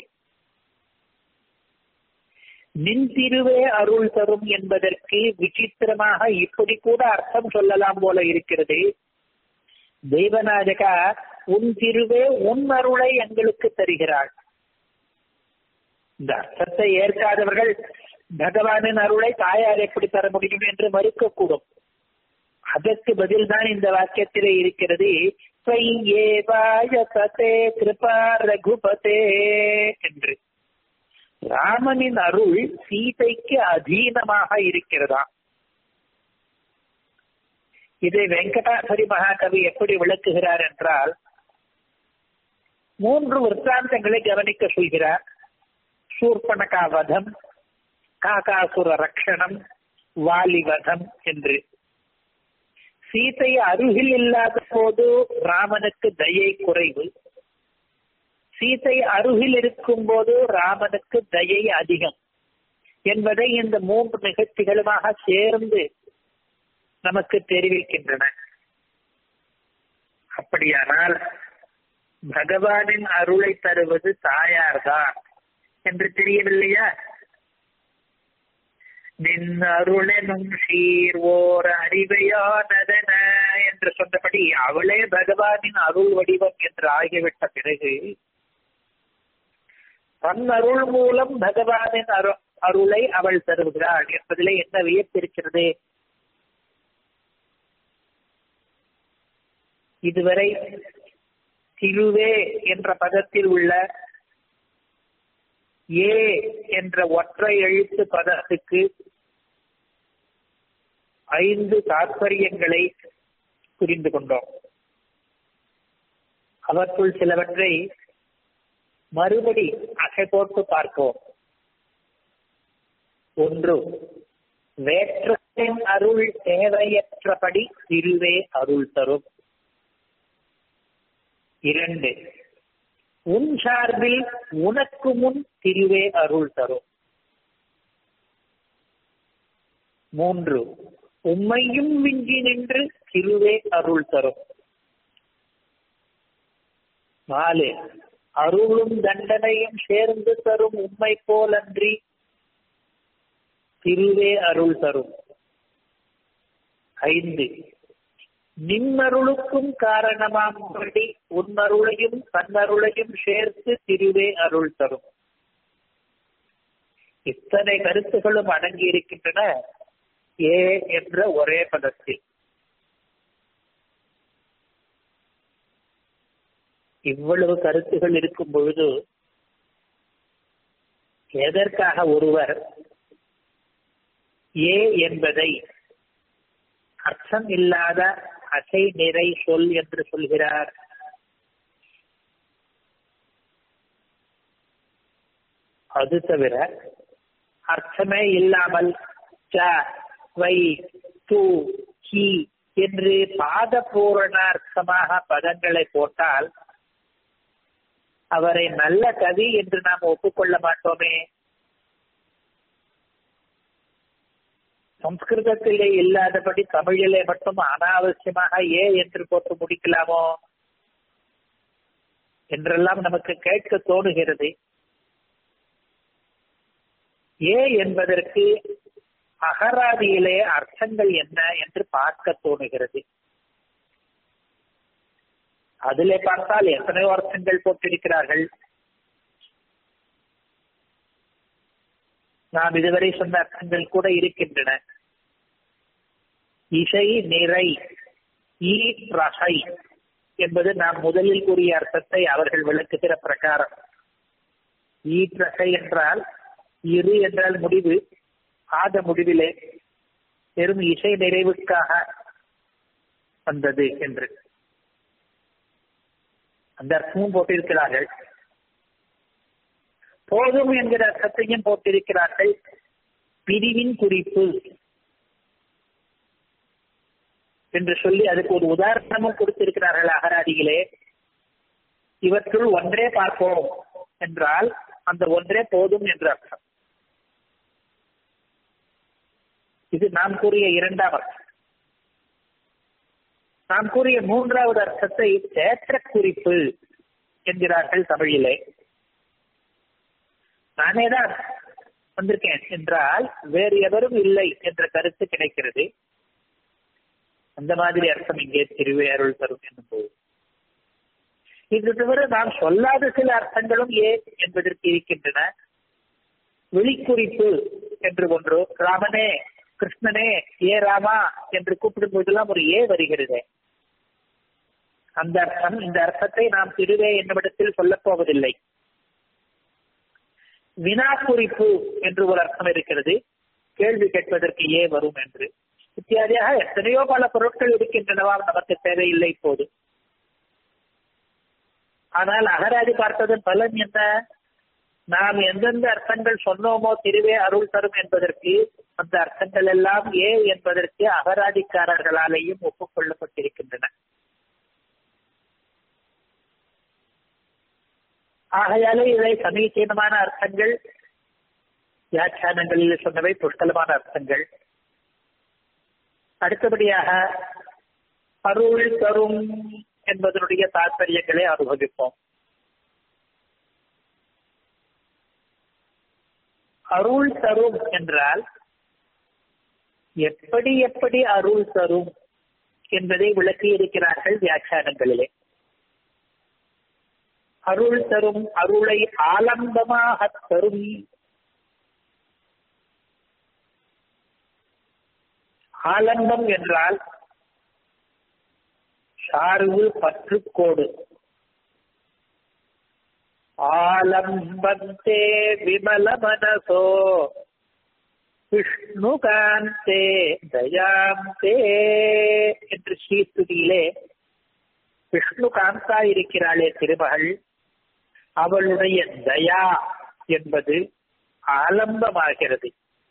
[SPEAKER 1] நின் திருவே அருள் தரும் என்பதற்கு விசித்திரமாக இப்படி கூட அர்த்தம் சொல்லலாம் போல இருக்கிறது தெய்வநாயகா உன் திருவே உன் அருளை எங்களுக்கு தருகிறாள் இந்த அர்த்தத்தை ஏற்காதவர்கள் பகவானின் அருளை தாயார் எப்படி தர முடியும் என்று மறுக்கக்கூடும் அதற்கு பதில் தான் இந்த வாக்கியத்திலே இருக்கிறது கிருபா ரகுபதே என்று ராமனின் அருள் சீதைக்கு அதீனமாக இருக்கிறதா இதை வெங்கடாசரி மகாகவி எப்படி விளக்குகிறார் என்றால் மூன்று விற்த்தாந்தங்களை கவனிக்க சொல்கிறார் சூர்பனகா வதம் காகாசுர ரக்ஷணம் வாலிவதம் என்று சீதை அருகில் இல்லாத போது ராமனுக்கு தயை குறைவு சீதை அருகில் இருக்கும் போது ராமனுக்கு தயை அதிகம் என்பதை இந்த மூன்று நிகழ்ச்சிகளுமாக சேர்ந்து நமக்கு தெரிவிக்கின்றன அப்படியானால் பகவானின் அருளை தருவது தாயார்தான் என்று தெரியவில்லையா நின் அருளெனும் சீர் ஓர் அறிவையானதென என்று சொன்னபடி அவளே பகவானின் அருள் வடிவம் என்று ஆகிவிட்ட பிறகு தன் அருள் மூலம் பகவானின் அரு அருளை அவள் தருகிறாள் என்பதிலே என்ன வியப்பிருக்கிறது இதுவரை திருவே என்ற பதத்தில் உள்ள ஏ என்ற ஒற்றை எழுத்து பதத்துக்கு ஐந்து தாற்பயங்களை புரிந்து கொண்டோம் அவற்றுள் சிலவற்றை மறுபடி அசை போட்டு பார்ப்போம் ஒன்று வேற்றத்தின் அருள் தேவையற்றபடி திருவே அருள் தரும் இரண்டு உன் சார்பில் உனக்கு முன் திருவே அருள் தரும் மூன்று உம்மையும் விஞ்சி நின்று திருவே அருள் தரும் நாலு அருளும் தண்டனையும் சேர்ந்து தரும் உண்மை போலன்றி திருவே அருள் தரும் ஐந்து நின்னருளுக்கும் காரணமாம்படி உன்னருளையும் தன்னருளையும் சேர்த்து திருவே அருள் தரும் இத்தனை கருத்துகளும் அடங்கி இருக்கின்றன ஏ என்ற ஒரே பதத்தில் இவ்வளவு கருத்துகள் இருக்கும் பொழுது எதற்காக ஒருவர் ஏ என்பதை அர்த்தம் இல்லாத அசை நிறை சொல் என்று சொல்கிறார் அது தவிர அர்த்தமே இல்லாமல் ச வை து கி என்று பாத பூரணார்த்தமாக பதங்களை போட்டால் அவரை நல்ல கவி என்று நாம் ஒப்புக்கொள்ள மாட்டோமே சம்ஸ்கிருதத்திலே இல்லாதபடி தமிழிலே மட்டும் அனாவசியமாக ஏ என்று போட்டு முடிக்கலாமோ என்றெல்லாம் நமக்கு கேட்க தோணுகிறது ஏ என்பதற்கு அகராதியிலே அர்த்தங்கள் என்ன என்று பார்க்க தோணுகிறது அதிலே பார்த்தால் எத்தனையோ அர்த்தங்கள் போட்டிருக்கிறார்கள் நாம் இதுவரை சொன்ன அர்த்தங்கள் கூட இருக்கின்றன இசை நிறை ஈ ரசை என்பது நாம் முதலில் கூறிய அர்த்தத்தை அவர்கள் விளக்குகிற பிரகாரம் ஈற்றசை என்றால் இரு என்றால் முடிவு ஆத முடிவிலே வெறும் இசை நிறைவுக்காக வந்தது என்று அந்த அர்த்தமும் போட்டிருக்கிறார்கள் போதும் என்கிற அர்த்தத்தையும் போட்டிருக்கிறார்கள் பிரிவின் குறிப்பு என்று சொல்லி அதுக்கு ஒரு உதாரணமும் கொடுத்திருக்கிறார்கள் அகராதியிலே இவற்றுள் ஒன்றே பார்ப்போம் என்றால் அந்த ஒன்றே போதும் என்று அர்த்தம் இது நாம் கூறிய இரண்டாம் அர்த்தம் நாம் கூறிய மூன்றாவது அர்த்தத்தை தேற்ற குறிப்பு என்கிறார்கள் தமிழிலே நானே தான் வந்திருக்கேன் என்றால் வேறு எவரும் இல்லை என்ற கருத்து கிடைக்கிறது அந்த மாதிரி அர்த்தம் இங்கே திருவே அருள் தரும் என்னும் போது இது தவிர நாம் சொல்லாத சில அர்த்தங்களும் ஏ என்பதற்கு இருக்கின்றன வெளிக்குறிப்பு என்று ஒன்று ராமனே கிருஷ்ணனே ஏ ராமா என்று கூப்பிடும் போதெல்லாம் ஒரு ஏ வருகிறது அந்த அர்த்தம் இந்த அர்த்தத்தை நாம் திருவே என்னிடத்தில் சொல்லப் போவதில்லை வினா குறிப்பு என்று ஒரு அர்த்தம் இருக்கிறது கேள்வி கேட்பதற்கு ஏ வரும் என்று இத்தியாதியாக எத்தனையோ பல பொருட்கள் இருக்கின்றனவா நமக்கு தேவையில்லை இப்போது ஆனால் அகராதி பார்த்ததன் பலன் என்ன நாம் எந்தெந்த அர்த்தங்கள் சொன்னோமோ திருவே அருள் தரும் என்பதற்கு அந்த அர்த்தங்கள் எல்லாம் ஏ என்பதற்கு அகராதிக்காரர்களாலேயும் ஒப்புக்கொள்ளப்பட்டிருக்கின்றன ஆகையாலே இவை சமீச்சீனமான அர்த்தங்கள் வியாக்கியானங்களில் சொன்னவை புஷ்கலமான அர்த்தங்கள் அடுத்தபடியாக அருள் தரும் என்பதனுடைய தாற்பயங்களை அனுபவிப்போம் அருள் தரும் என்றால் எப்படி எப்படி அருள் தரும் என்பதை விளக்கி இருக்கிறார்கள் வியாக்கியானங்களிலே அருள் தரும் அருளை ஆலம்பமாக தரும் ஆலம்பம் என்றால் சார்பு பற்றுக்கோடு ஆலம்பந்தே விமல மனசோ விஷ்ணுகாந்தே தயாந்தே என்று ஸ்ரீஸ்துதியிலே விஷ்ணுகாந்தா இருக்கிறாளே திருமகள் அவளுடைய தயா என்பது ஆலம்பமாகிறது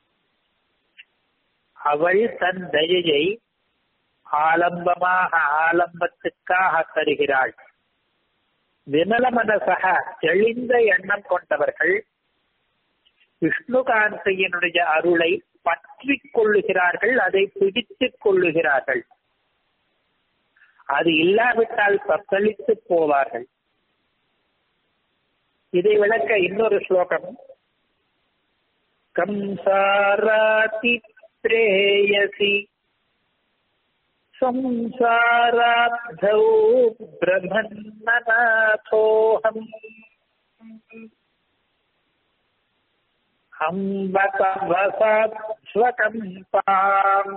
[SPEAKER 1] அவள் தன் தயையை ஆலம்பமாக ஆலம்பத்துக்காக தருகிறாள் விமல மனசக தெளிந்த எண்ணம் கொண்டவர்கள் விஷ்ணுகாந்தையினுடைய அருளை பற்றி கொள்ளுகிறார்கள் அதை பிடித்துக் கொள்ளுகிறார்கள் அது இல்லாவிட்டால் தத்தளித்து போவார்கள் இதை விளக்க இன்னொரு ஸ்லோகம் கம்சாராதி பிரேயசி संसाराब्धौ ब्रह्मन्ननाथोऽहम् अम्बकवसाध्वकम्पाम्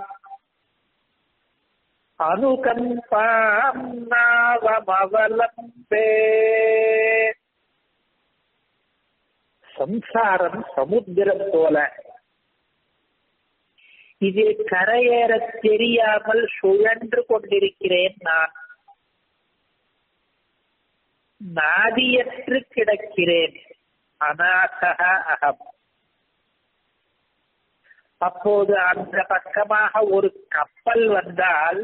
[SPEAKER 1] अनुकम्पाम् नावमवलम्बे சம்சாரம் சமுத்திரம் போல இது கரையேற தெரியாமல் சுழன்று கொண்டிருக்கிறேன் நான் நாதியற்று கிடக்கிறேன் அநாசக அகம் அப்போது அந்த பக்கமாக ஒரு கப்பல் வந்தால்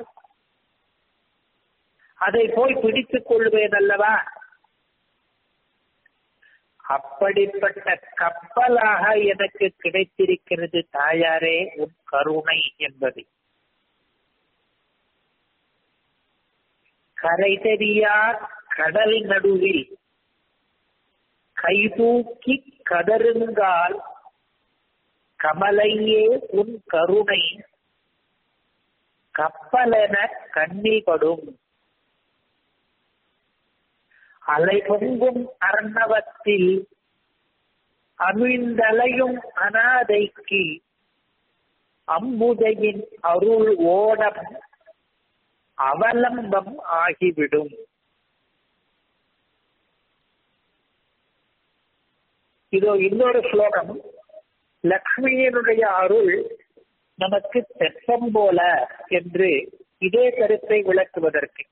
[SPEAKER 1] அதை போய் பிடித்துக் கொள்வேன் அல்லவா அப்படிப்பட்ட கப்பலாக எனக்கு கிடைத்திருக்கிறது தாயாரே உன் கருணை என்பது கரை தெரியா கடல் நடுவில் கைதூக்கி கதருங்கால் கமலையே உன் கருணை கப்பலென கண்ணில் படும் அலை பொங்கும் அர்ணவத்தில் அமிழ்ந்தலையும் அனாதைக்கு அம்முதையின் அருள் ஓடம் அவலம்பம் ஆகிவிடும் இதோ இன்னொரு ஸ்லோகம் லக்ஷ்மியினுடைய அருள் நமக்கு தெப்பம் போல என்று இதே கருத்தை விளக்குவதற்கு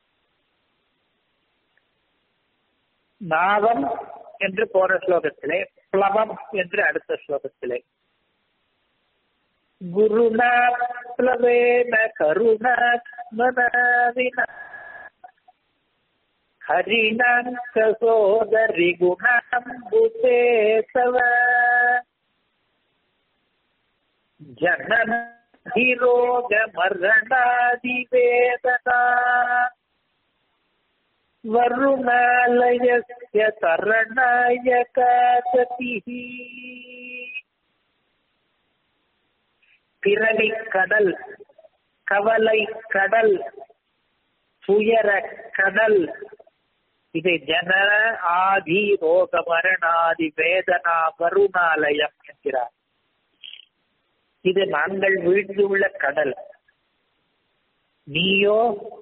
[SPEAKER 1] நாவம் என்று போன ஸ்லோகத்திலே பிளவம் என்று அடுத்த ஸ்லோகத்திலே குருணா பிளவேன கருணாத்மனாவின ஹரிணாங்க சோதரி குணாம்புதே தவ ஜனன ஹிரோக மரணாதி வேதனா வருணாலயஸ்ய தரணாய காசதிः பிறவி கடல் கவலை கடல் துயர கடல் இது ஜன ஆதி ரோக மரணாதி வேதனா வருணாலயம் என்கிறார் இது நாங்கள் வீழ்ந்துள்ள கடல் நீயோ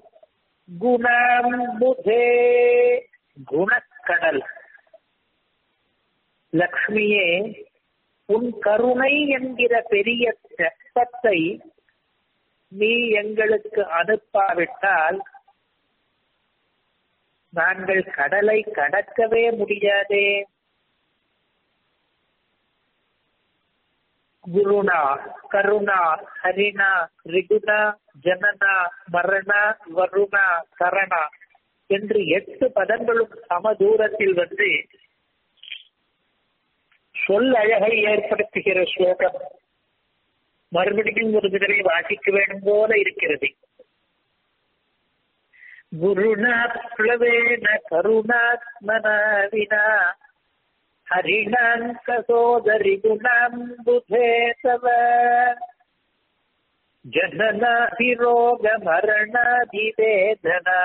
[SPEAKER 1] குணம்புதே குணக்கடல் லக்ஷ்மியே உன் கருணை என்கிற பெரிய தெப்பத்தை நீ எங்களுக்கு அனுப்பாவிட்டால் நாங்கள் கடலை கடக்கவே முடியாதே குருணா கருணா ஹரிணா ரிகுணா ஜனனா மரணா வருணா கரணா என்று எட்டு பதங்களும் சம தூரத்தில் வந்து சொல் அழகை ஏற்படுத்துகிற ஸ்லோகம் மறுபடியும் ஒரு தடவை வாசிக்க வேண்டும் போல இருக்கிறது குருணா பிளவேன கருணாத்மனாவினா ஹரிணாங்க சோதரி குணாம்புதே தவ ஜனனாதிரோக மரணாதிவேதனா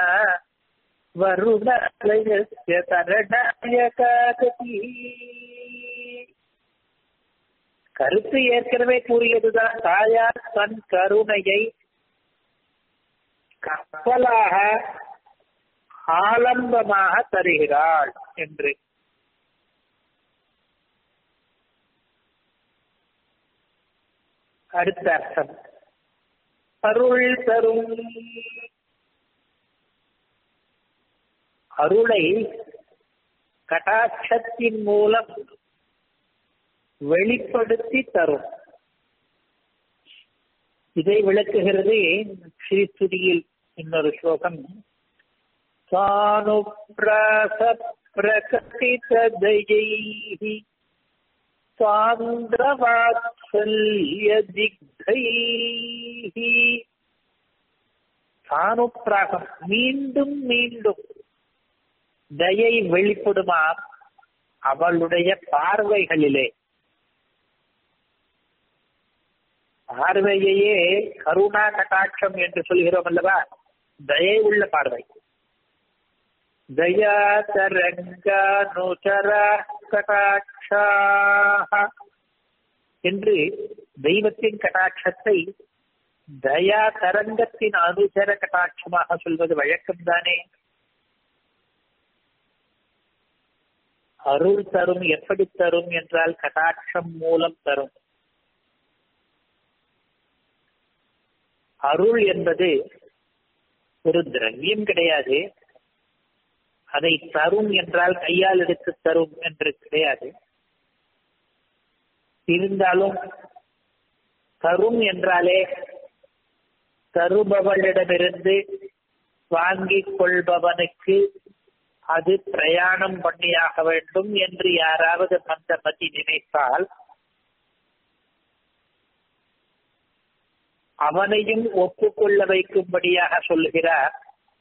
[SPEAKER 1] வருணாலயஸ்ய தரணாய காகதி கருத்து ஏற்கனவே கூறியதுதான் தாயார் தன் கருணையை கப்பலாக ஆலம்பமாக தருகிறாள் என்று அடுத்த அர்த்தம் அருள் தரும் அருளை கடாட்சத்தின் மூலம் வெளிப்படுத்தி தரும் இதை விளக்குகிறது ஸ்ரீஸ்துதியில் இன்னொரு ஸ்லோகம் சானுப்ராச பிரகடித தயைஹி சாந்திரவாத்சல்ய திக்தைஹி சானுப்பிராகம் மீண்டும் மீண்டும் தயை வெளிப்படுமாம் அவளுடைய பார்வைகளிலே பார்வையையே கருணா கட்டாட்சம் என்று சொல்கிறோம் அல்லவா தயை உள்ள பார்வை தயா தரங்கானுச்சர கட்டாட்சா என்று தெய்வத்தின் கட்டாட்சத்தை தயா தரங்கத்தின் அனுசர கட்டாட்சமாக சொல்வது வழக்கம்தானே அருள் தரும் எப்படி தரும் என்றால் கட்டாட்சம் மூலம் தரும் அருள் என்பது ஒரு திரவியம் கிடையாது அதை தரும் என்றால் கையால் எடுத்து தரும் என்று கிடையாது இருந்தாலும் தரும் என்றாலே தருபவளிடமிருந்து வாங்கிக் கொள்பவனுக்கு அது பிரயாணம் பண்ணியாக வேண்டும் என்று யாராவது மந்தமதி நினைத்தால் அவனையும் ஒப்புக்கொள்ள வைக்கும்படியாக சொல்லுகிறார்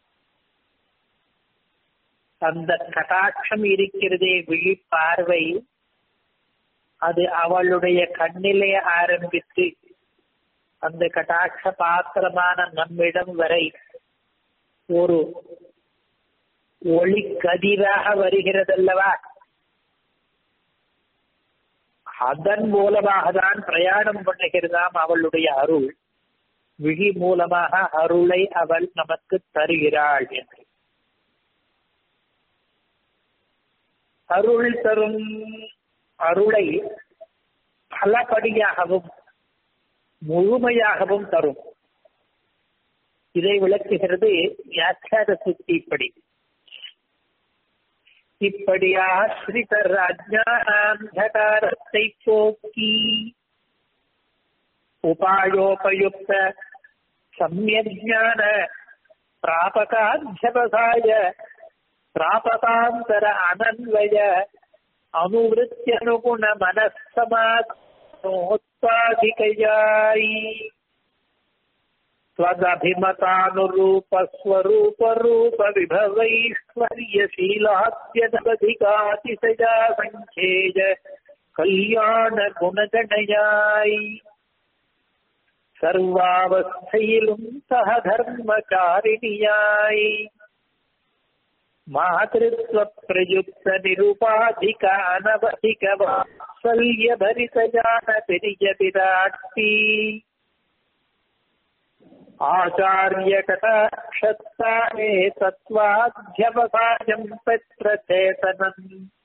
[SPEAKER 1] அந்த கட்டாட்சம் இருக்கிறதே விழிப்பார்வை அது அவளுடைய கண்ணிலே ஆரம்பித்து அந்த கட்டாட்ச பாத்திரமான நம்மிடம் வரை ஒரு ஒளி கதிராக வருகிறதல்லவா அதன் மூலமாக தான் பிரயாணம் பண்ணுகிறதாம் அவளுடைய அருள் விழி மூலமாக அருளை அவள் நமக்கு தருகிறாள் என்று அருள் தரும் அருளை பலபடியாகவும் முழுமையாகவும் தரும் இதை விளக்குகிறது வியாக்கியாத சுத்தி இப்படி இப்படி ஆசிரிதர் அஜானாந்தகாரத்தை போக்கி உபாயோபயுக்த சமயஜான பிராபகாத்தியவசாய பிராபகாந்தர அனன்வய அனுவருத்தியனுகுண மனசமாத்மோத்பாதிகையாய் त्वदभिमतानुरूप स्वरूप रूप विभवैश्वर्यशीलाद्यनवधिकातिशया सङ्ख्येय கல்யாண குணகணையாய் சர்வாவஸ்தையிலும் சகதர்மகாரிணியாய் மாதృత్వ பிரயுக்த நிருபாதிக அனவதிக வாத்சல்ய பரிதஜான பெரிய பிராட்டி ஆச்சாரிய கடாட்சத்தானே தத்வாத்தியவசாயம் பெற்ற சேதனன்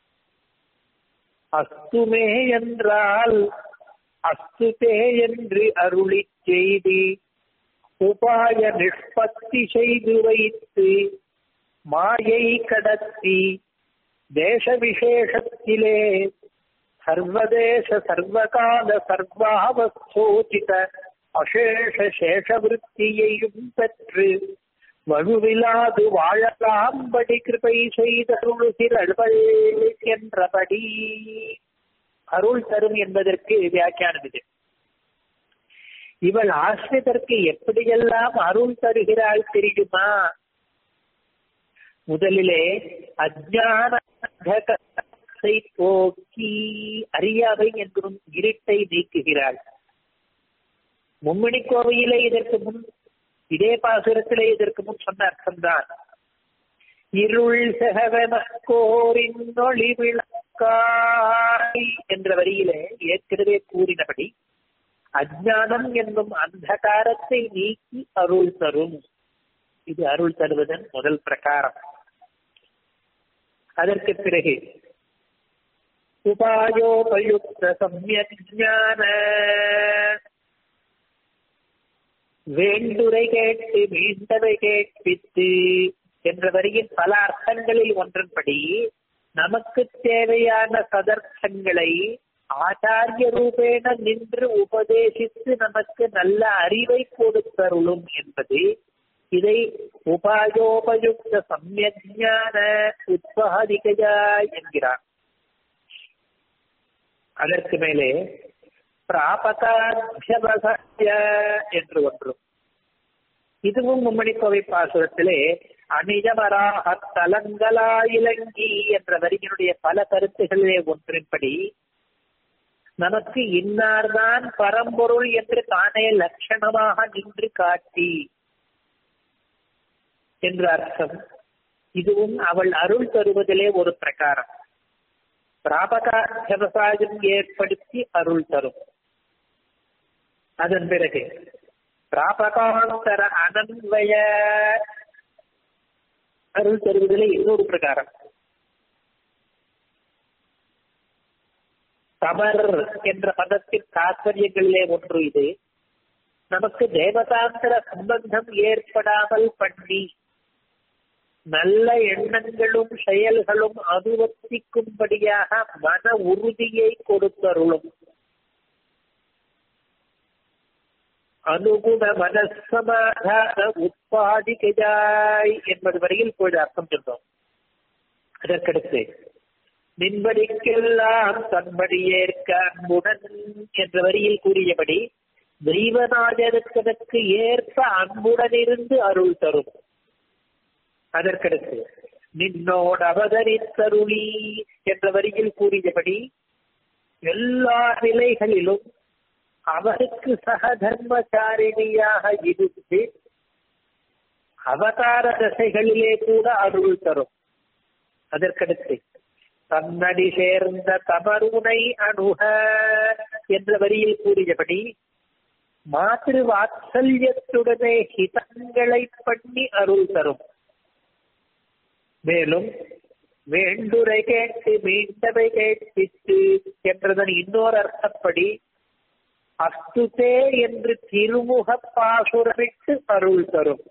[SPEAKER 1] அஸ்துமே என்றால் அஸ்துதே என்று அருளி செய்தி உபாய நிஷ்பத்தி செய்து வைத்து மாயை கடத்தி தேச விசேஷத்திலே சர்வதேச சர்வகால சர்வாவஸ்தோசித அசேஷ சேஷவிருத்தியையும் பெற்று வலுவிலாது வாழலாம்படி கிருபை செய்தருளுகிறள் என்றபடி அருள் தரும் என்பதற்கு வியாக்கியானம் இது இவள் ஆசிரியதற்கு எப்படியெல்லாம் அருள் தருகிறாள் தெரியுமா முதலிலே அஜான போக்கி அறியாவை என்கும் இருட்டை நீக்குகிறாள் மும்மணி கோவையிலே இதற்கு முன் இதே பாசுரத்திலே இதற்கு முன் சொன்ன அர்த்தம்தான் இருள் செகவன கோரின் ஒளி விளக்காய் என்ற வரியிலே ஏற்கனவே கூறினபடி அஜானம் என்னும் அந்தகாரத்தை நீக்கி அருள் தரும் இது அருள் தருவதன் முதல் பிரகாரம் அதற்கு பிறகு உபாயோபயுக்த சமயக் ஞான வேண்டுரை கேட்டு மீண்டவை கேட்பித்து என்ற வரியின் பல அர்த்தங்களில் ஒன்றன்படி நமக்கு தேவையான சதர்த்தங்களை ஆச்சாரிய ரூபேண நின்று உபதேசித்து நமக்கு நல்ல அறிவை கொடுத்தருளும் என்பது இதை உபாயோபயுக்த சமயஜான உத்பாதிகையா என்கிறார் அதற்கு மேலே பிராபகாத்தியவசாய என்று ஒன்றும் இதுவும் மும்மணிக்கோவை பாசுரத்திலே அணிஜமராக தலங்கலா இலங்கி என்ற வரியினுடைய பல கருத்துகளிலே ஒன்றின்படி நமக்கு இன்னார்தான் பரம்பொருள் என்று தானே லட்சணமாக நின்று காட்டி என்று அர்த்தம் இதுவும் அவள் அருள் தருவதிலே ஒரு பிரகாரம் பிராபகாத்தியவசாயம் ஏற்படுத்தி அருள் தரும் அதன் பிறகு பிராபகாந்தர அனன்வய அருள் தருவதிலே இன்னொரு பிரகாரம் தமர் என்ற பதத்தின் தாற்பயங்களிலே ஒன்று இது நமக்கு தேவதாந்திர சம்பந்தம் ஏற்படாமல் பண்ணி நல்ல எண்ணங்களும் செயல்களும் அனுவர்த்திக்கும்படியாக மன உறுதியை கொடுத்தருளும் அனுகுண மனசமாதான உற்பாதிகையாய் என்பது வரையில் இப்பொழுது அர்த்தம் சொன்னோம் அதற்கடுத்து நின்படிக்கெல்லாம் தன்படி ஏற்க அன்புடன் என்ற வரியில் கூறியபடி தெய்வநாயகனுக்கு ஏற்ப அன்புடன் இருந்து அருள் தரும் அதற்கடுத்து நின்னோடு அவதரித்தருளி என்ற வரியில் கூறியபடி எல்லா நிலைகளிலும் அவருக்கு சக தர்மச்சாரிணியாக இருந்து அவதார தசைகளிலே கூட அருள் தரும் அதற்கடுத்து தன்னடி சேர்ந்த தமருனை அணுக என்ற வரியில் கூறியபடி மாத்திரு வாத்சல்யத்துடனே ஹிதங்களை பண்ணி அருள் தரும் மேலும் வேண்டுரை கேட்டு மீண்டவை கேட்பித்து என்றதன் இன்னொரு அர்த்தப்படி அஸ்துதே என்று திருமுக பாசுரமிட்டு அருள் தரும்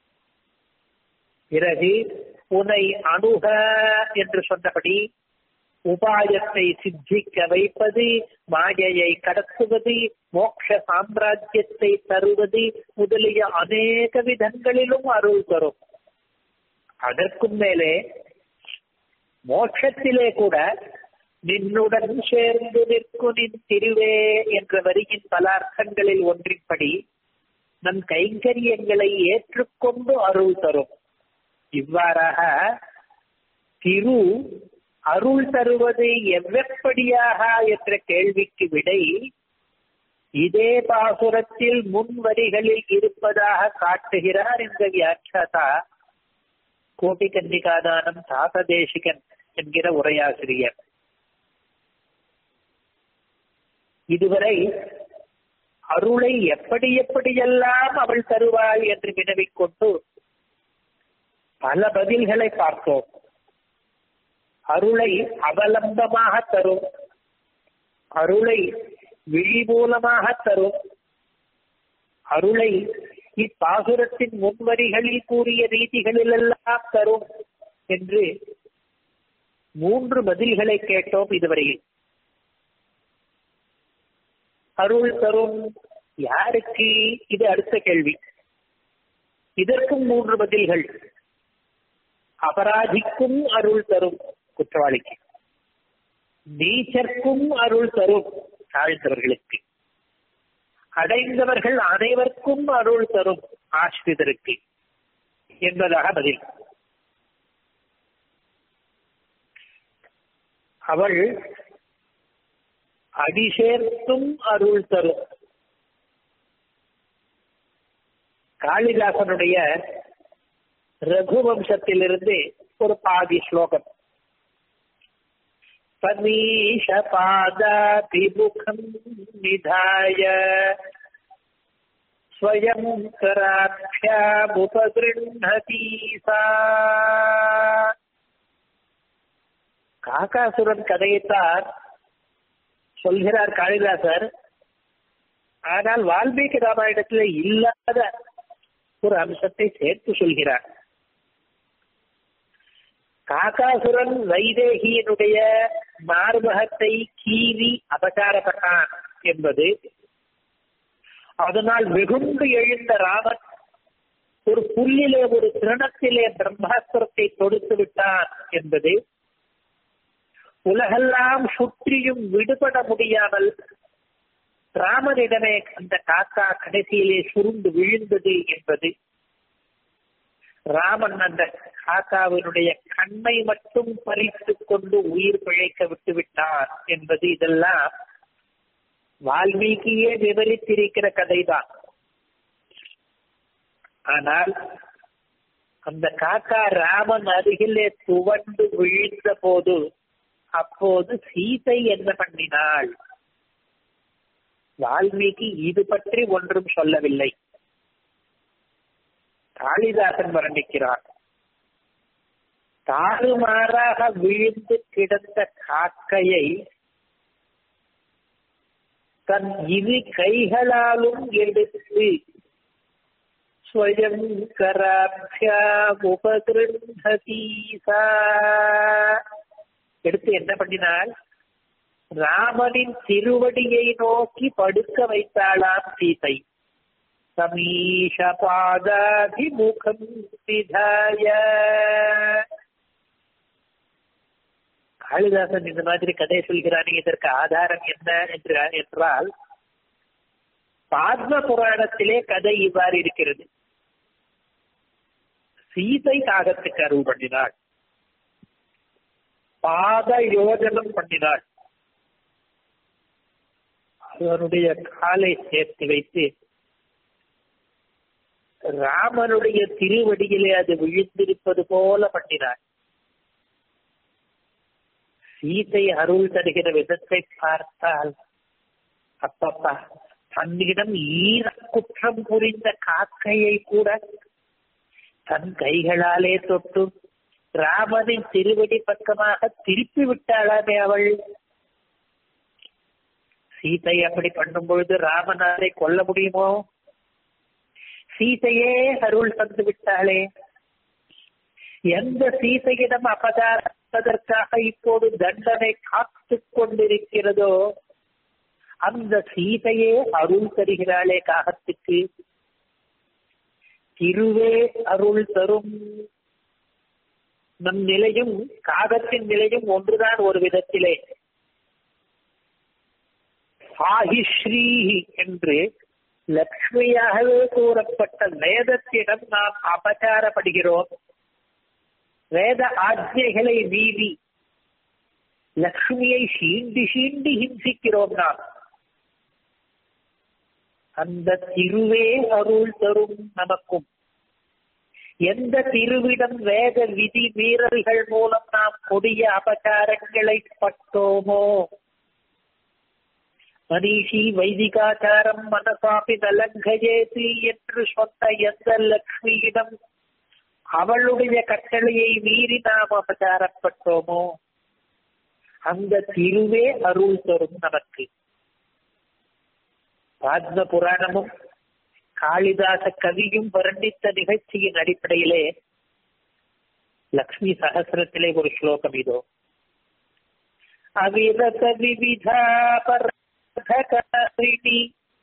[SPEAKER 1] பிறகு உனை அணுக என்று சொன்னபடி உபாயத்தை சித்திக்க வைப்பது மாயையை கடத்துவது மோட்ச சாம்ராஜ்யத்தை தருவது முதலிய அநேக விதங்களிலும் அருள் தரும் அதற்கும் மேலே மோட்சத்திலே கூட நின்னுடன் சேர்ந்து நிற்கும் நின் திருவே என்ற வரியின் பல அர்த்தங்களில் ஒன்றின்படி நம் கைங்கரியங்களை ஏற்றுக்கொண்டு அருள் தரும் இவ்வாறாக திரு அருள் தருவது எவ்வப்படியாக என்ற கேள்விக்கு விடை இதே பாசுரத்தில் முன் வரிகளில் இருப்பதாக காட்டுகிறார் இந்த வியாக்கியாதா கோபி கன்னிகாதானம் தாசதேசிகன் என்கிற உரையாசிரியர் இதுவரை அருளை எப்படி எப்படியெல்லாம் அவள் தருவாள் என்று வினவிக்கொண்டு பல பதில்களை பார்த்தோம் அருளை அவலம்பமாக தரும் அருளை விழி மூலமாக தரும் அருளை இப்பாசுரத்தின் முன்வரிகளில் கூறிய ரீதிகளிலெல்லாம் தரும் என்று மூன்று பதில்களை கேட்டோம் இதுவரையில் அருள் தரும் யாருக்கு இது அடுத்த கேள்வி இதற்கும் மூன்று பதில்கள் அபராதிக்கும் அருள் தரும் குற்றவாளிக்கு நீச்சர்க்கும் அருள் தரும் தாழ்ந்தவர்களுக்கு அடைந்தவர்கள் அனைவருக்கும் அருள் தரும் ஆசிரியருக்கு என்பதாக பதில் அவள் அடிசேர்த்தும் அருள் தரும் காளிதாசனுடைய ரகுவம்சத்திலிருந்து ஒரு பாதி ஸ்லோகம் பனீஷ பாதாபிமுகம் நிதாய ஸ்வயம் கராட்சியாமுபகிருண்ணதி சா காக்காசுரன் கதையைத்தான் சொல்கிறார் காளிதாசர் ஆனால் வால்மீகி ராமாயணத்தில் இல்லாத ஒரு அம்சத்தை சேர்த்து சொல்கிறார் காக்காசுரன் வைதேகியனுடைய மார்பகத்தை கீறி அபசாரப்பட்டான் என்பது அதனால் வெகுண்டு எழுந்த ராமன் ஒரு புல்லிலே ஒரு திருணத்திலே பிரம்மாஸ்திரத்தை தொடுத்து விட்டான் என்பது உலகெல்லாம் சுற்றியும் விடுபட முடியாமல் ராமனிடமே அந்த காக்கா கடைசியிலே சுருண்டு விழுந்தது என்பது ராமன் அந்த காக்காவினுடைய கண்ணை மட்டும் பறித்துக் கொண்டு உயிர் பிழைக்க விட்டு விட்டார் என்பது இதெல்லாம் வால்மீகியே விவரித்திருக்கிற கதைதான் ஆனால் அந்த காக்கா ராமன் அருகிலே துவண்டு விழுந்த போது அப்போது சீதை என்ன பண்ணினாள் வால்மீகி இது பற்றி ஒன்றும் சொல்லவில்லை காளிதாசன் வர்ணிக்கிறார் தாறுமாறாக விழுந்து கிடந்த காக்கையை தன் இரு கைகளாலும் எடுத்து ஸ்வயம் கராபியாம் உபகிருந்ததி சா எடுத்து என்ன பண்ணினாள் ராமனின் திருவடியை நோக்கி படுக்க வைத்தாளாம் சீதை சமீஷ பாதாதிமுகம் விதாய காளிதாசன் இந்த மாதிரி கதை சொல்கிறானே இதற்கு ஆதாரம் என்ன என்று என்றால் பாத்ம புராணத்திலே கதை இவ்வாறு இருக்கிறது சீதை காகத்துக்கு அருள் பண்ணினாள் பாத யோஜனம் பண்ணினாள் அவனுடைய காலை சேர்த்து வைத்து ராமனுடைய திருவடியிலே அது விழுந்திருப்பது போல பண்ணினார் சீதை அருள் தருகிற விதத்தை பார்த்தால் அப்பப்பா தன்னிடம் ஈர குற்றம் புரிந்த காக்கையை கூட தன் கைகளாலே தொட்டு ராமனின் திருவடி பக்கமாக திருப்பி விட்டாளாமே அவள் சீதை அப்படி பண்ணும் பொழுது ராமன் அதை கொல்ல முடியுமோ சீதையே அருள் தந்து விட்டாளே எந்த சீதையிடம் அபதாரப்பதற்காக இப்போது தண்டனை காத்து கொண்டிருக்கிறதோ அந்த சீதையே அருள் தருகிறாளே காகத்துக்கு திருவே அருள் தரும் நம் நிலையும் காகத்தின் நிலையும் ஒன்றுதான் ஒரு விதத்திலே சாஹிஸ்ரீ என்று லக்ஷ்மியாகவே கூறப்பட்ட வேதத்திடம் நாம் அபச்சாரப்படுகிறோம் வேத ஆஜ்ஞைகளை மீறி லக்ஷ்மியை சீண்டி சீண்டி ஹிம்சிக்கிறோம் நாம் அந்த திருவே அருள் தரும் நமக்கும் எந்த திருவிடம் வேத விதி மீறல்கள் மூலம் நாம் கொடிய அபச்சாரங்களை பட்டோமோ மனிஷி வைதிகாச்சாரம் மனசாப்பி நலங்கஜேசி என்று சொன்ன எந்த லக்ஷ்மியிடம் அவளுடைய கட்டளையை மீறி நாம் அபச்சாரப்பட்டோமோ அந்த திருவே அருள் தரும் நமக்கு பாத்ம புராணமும் காளிதாச கவியும் வர்ணித்த நிகழ்ச்சியின் அடிப்படையிலே லக்ஷ்மி சகசிரத்திலே ஒரு ஸ்லோகம் இதோ அவிரத விவிதா பரதகாரிணி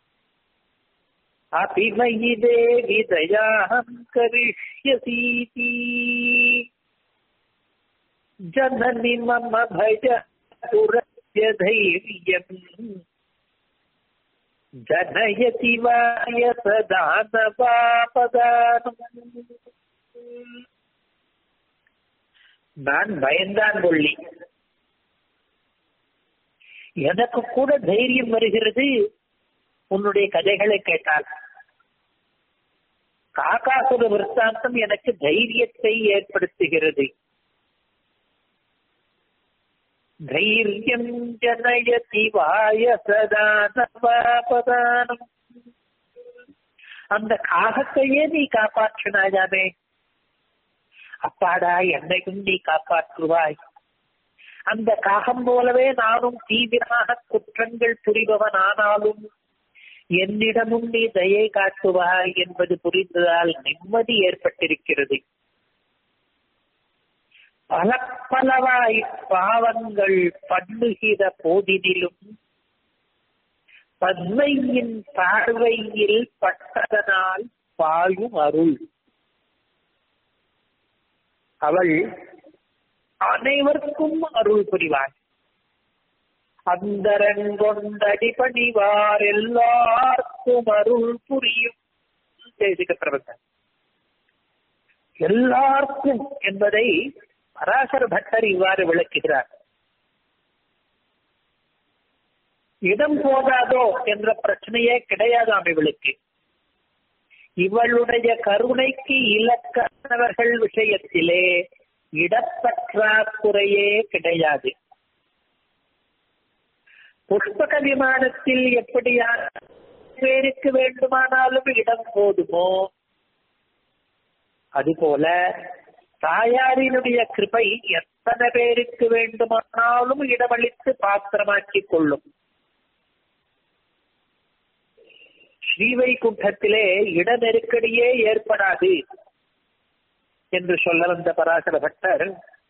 [SPEAKER 1] अपि मयि देवि दयाहं करिष्यसीति जननि मम भज पुरस्य धैर्यम् जनयति वाय सदा நான் பயந்தான் கொள்ளி எனக்கு கூட தைரியம் வருகிறது உன்னுடைய கதைகளை கேட்டால் காக்காசுர விற்த்தாந்தம் எனக்கு தைரியத்தை ஏற்படுத்துகிறது தைரியம் ஜனயதி வாய சதா நவாபதானம் அந்த காகத்தையே நீ காப்பாற்றினாயாமே அப்பாடா என்னையும் நீ காப்பாற்றுவாய் அந்த காகம் போலவே நானும் தீவிரமாக குற்றங்கள் புரிபவன் ஆனாலும் என்னிடமும் நீ தயை காட்டுவாய் என்பது புரிந்ததால் நிம்மதி ஏற்பட்டிருக்கிறது பல பலவாய் பாவங்கள் பண்ணுகிற போதினிலும் பத்மையின் பார்வையில் பட்டதனால் பாயும் அருள் அவள் அனைவருக்கும் அருள் புரிவாள் அந்தரங்கொண்டடி பணிவார் எல்லாருக்கும் அருள் புரியும் தேசிக பிரபந்தம் எல்லாருக்கும் என்பதை பராசர பட்டர் இவ்வாறு விளக்குகிறார் இடம் போதாதோ என்ற பிரச்சனையே கிடையாதாம் இவளுக்கு இவளுடைய கருணைக்கு இலக்கானவர்கள் விஷயத்திலே இடப்பற்றாக்குறையே கிடையாது புஷ்பக விமானத்தில் எப்படியான பேருக்கு வேண்டுமானாலும் இடம் போதுமோ அதுபோல தாயாரினுடைய கிருபை எத்தனை பேருக்கு வேண்டுமானாலும் இடமளித்து பாத்திரமாக்கிக் கொள்ளும் ஸ்ரீவைகுண்டத்திலே இட நெருக்கடியே ஏற்படாது என்று சொல்ல வந்த பராசர பட்டர்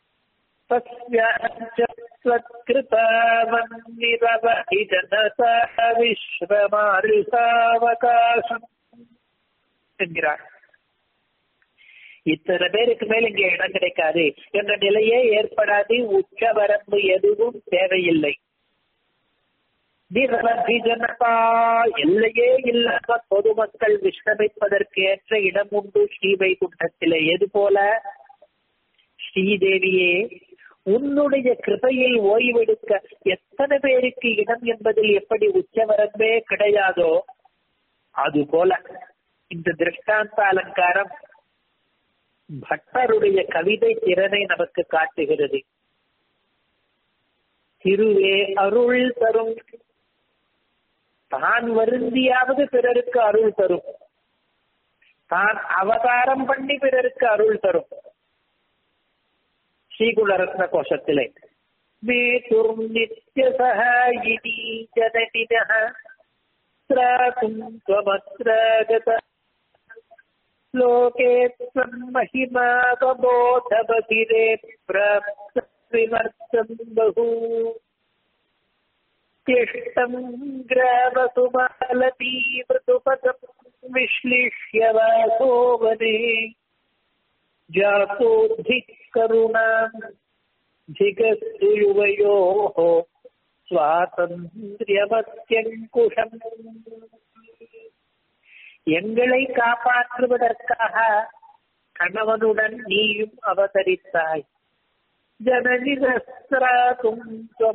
[SPEAKER 1] விஸ்வமாரிசாவகாசம் என்கிறார் இத்தனை பேருக்கு மேல் இங்கே இடம் கிடைக்காது என்ற நிலையே ஏற்படாது உச்ச வரம்பு எதுவும் தேவையில்லை நிரவதி ஜனதா எல்லையே இல்லாத பொதுமக்கள் விஷ்ணமிப்பதற்கு ஏற்ற இடம் உண்டு ஸ்ரீவைகுண்டத்திலே எது போல ஸ்ரீதேவியே உன்னுடைய கிருபையில் ஓய்வெடுக்க எத்தனை பேருக்கு இடம் என்பதில் எப்படி உச்சவரம்பே கிடையாதோ அது போல இந்த திருஷ்டாந்த அலங்காரம் பட்டருடைய கவிதை திறனை நமக்கு காட்டுகிறது திருவே அருள் தரும் தான் வருந்தியாவது பிறருக்கு அருள் தரும் தான் அவதாரம் பண்ணி பிறருக்கு அருள் தரும் ஸ்ரீகுலரத்ன கோஷத்திலே மே துர்நித்ய சகாயினி ஜனடின त्रातुं त्वमत्रागत लोके त्वं महिमावबोधबधिरे प्राप्तविमर्शम् बहु क्लिष्टम् ग्रावसुमालतीवृतुपदम् विश्लिष्य वासो वने जातोऽधिः करुणाम् धिगस्तु युवयोः சுவாதந்திரியமத்தியங்குஷம் எங்களை காப்பாற்றுவதற்காக கணவனுடன் நீயும் அவதரித்தாய் ஜனனி நஸ்ராதும்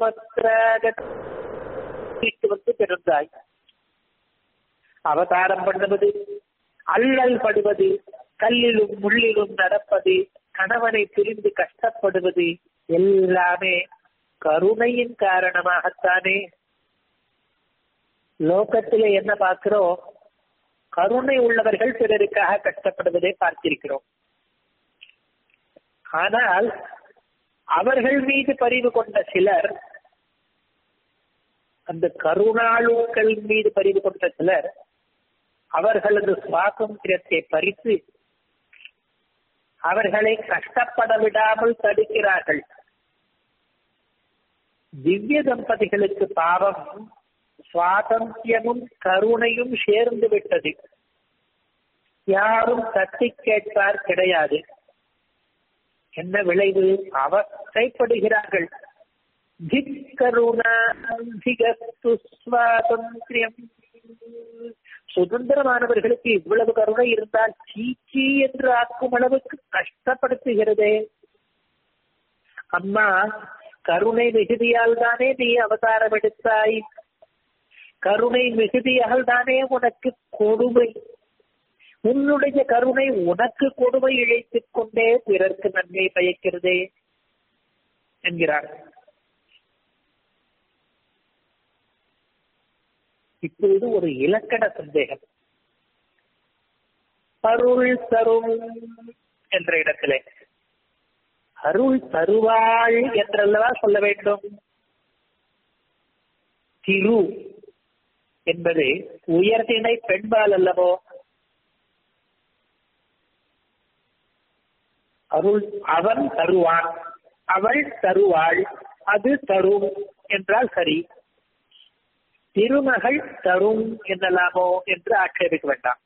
[SPEAKER 1] வந்து பிறந்தாய் அவதாரம் பண்ணுவது அல்லல் படுவது கல்லிலும் முள்ளிலும் நடப்பது கணவனை பிரிந்து கஷ்டப்படுவது எல்லாமே கருணையின் காரணமாகத்தானே லோகத்திலே என்ன பார்க்கிறோம் கருணை உள்ளவர்கள் பிறருக்காக கஷ்டப்படுவதை பார்த்திருக்கிறோம் ஆனால் அவர்கள் மீது பரிவு கொண்ட சிலர் அந்த கருணாளுக்கள் மீது பரிவு கொண்ட சிலர் அவர்களது சுவாதந்திரத்தை பறித்து அவர்களை கஷ்டப்பட விடாமல் தடுக்கிறார்கள் திவ்ய தம்பதிகளுக்கு பாவம் சுவாதந்தியமும் கருணையும் சேர்ந்து விட்டது யாரும் தட்டி கேட்பார் கிடையாது என்ன விளைவு அவஸ்தைப்படுகிறார்கள் சுவாதந்திரியம் சுதந்திரமானவர்களுக்கு இவ்வளவு கருணை இருந்தால் சீச்சி என்று ஆக்கும் அளவுக்கு கஷ்டப்படுத்துகிறதே அம்மா கருணை மிகுதியால் தானே நீ அவதாரம் எடுத்தாய் கருணை மிகுதியால் தானே உனக்கு கொடுமை உன்னுடைய கருணை உனக்கு கொடுமை இழைத்துக் கொண்டே பிறர்க்கு நன்மை பயக்கிறதே என்கிறார் இப்பொழுது ஒரு இலக்கண சந்தேகம் அருள் தரும் என்ற இடத்திலே அருள் தருவாள் என்றல்லவா சொல்ல வேண்டும் திரு என்பது உயர்திணை பெண்பால் அல்லவோ அருள் அவன் தருவான் அவள் தருவாள் அது தரும் என்றால் சரி திருமகள் தரும் என்னலாமோ என்று ஆட்சேபிக்க வேண்டாம்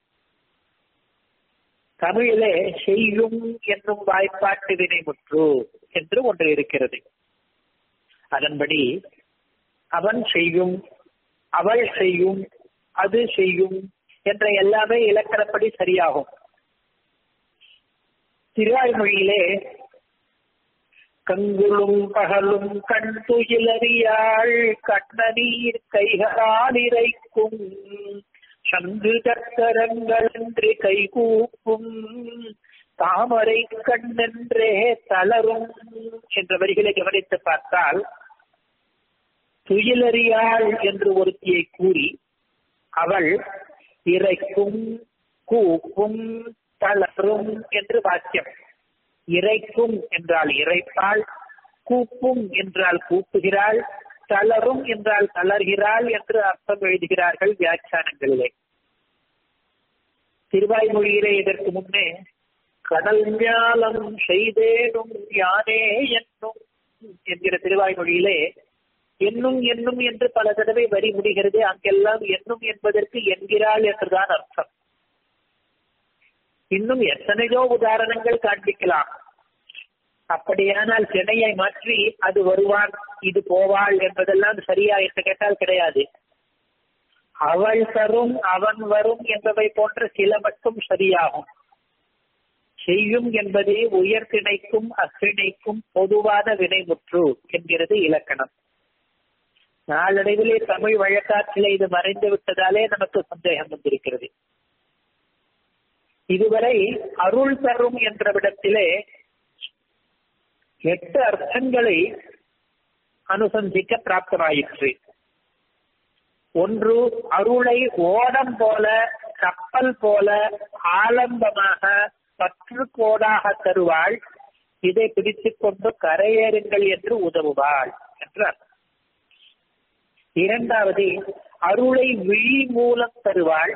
[SPEAKER 1] தமிழிலே செய்யும் என்னும் வாய்ப்பாட்டு வினைமுற்று என்று ஒன்று இருக்கிறது அதன்படி அவன் செய்யும் அவள் செய்யும் அது செய்யும் என்ற எல்லாமே இலக்கணப்படி சரியாகும் திருவாய்மொழியிலே கங்குளும் பகலும் கண் துயிலறியாள் கண்ணநீர் கைகளால் இறைக்கும் சங்கு சக்கரங்களன்றி கைகூப்பும் தாமரை கண்ணென்றே தளரும் என்ற வரிகளை கவனித்து பார்த்தால் துயிலறியாள் என்று ஒருத்தியை கூறி அவள் இறைக்கும் கூப்பும் தளரும் என்று வாக்கியம் இறைக்கும் என்றால் இறைப்பாள் கூப்பும் என்றால் கூப்புகிறாள் தளரும் என்றால் தளர்கிறாள் என்று அர்த்தம் எழுதுகிறார்கள் வியாக்கியானங்களிலே திருவாய்மொழியிலே இதற்கு முன்னே கடல் ஞாலம் செய்தேனும் யானே என்னும் என்கிற திருவாய்மொழியிலே என்னும் என்னும் என்று பல தடவை வரி முடிகிறது அங்கெல்லாம் என்னும் என்பதற்கு என்கிறாள் என்றுதான் அர்த்தம் இன்னும் எத்தனையோ உதாரணங்கள் காண்பிக்கலாம் அப்படியானால் சினையை மாற்றி அது வருவான் இது போவாள் என்பதெல்லாம் சரியா என்று கேட்டால் கிடையாது அவள் தரும் அவன் வரும் என்பவை போன்ற சில மட்டும் சரியாகும் செய்யும் என்பதே உயர்திணைக்கும் அக்கிணைக்கும் பொதுவான வினைமுற்று என்கிறது இலக்கணம் நாளடைவிலே தமிழ் வழக்காற்றிலே இது மறைந்து விட்டதாலே நமக்கு சந்தேகம் வந்திருக்கிறது இதுவரை அருள் தரும் என்ற விடத்திலே எட்டு அர்த்தங்களை அனுசந்திக்க பிராப்தமாயிற்று ஒன்று அருளை ஓடம் போல கப்பல் போல ஆலம்பமாக பற்று கோடாக தருவாள் இதை பிடித்துக் கொண்டு கரையேறுங்கள் என்று உதவுவாள் என்றார் இரண்டாவது அருளை விழி மூலம் தருவாள்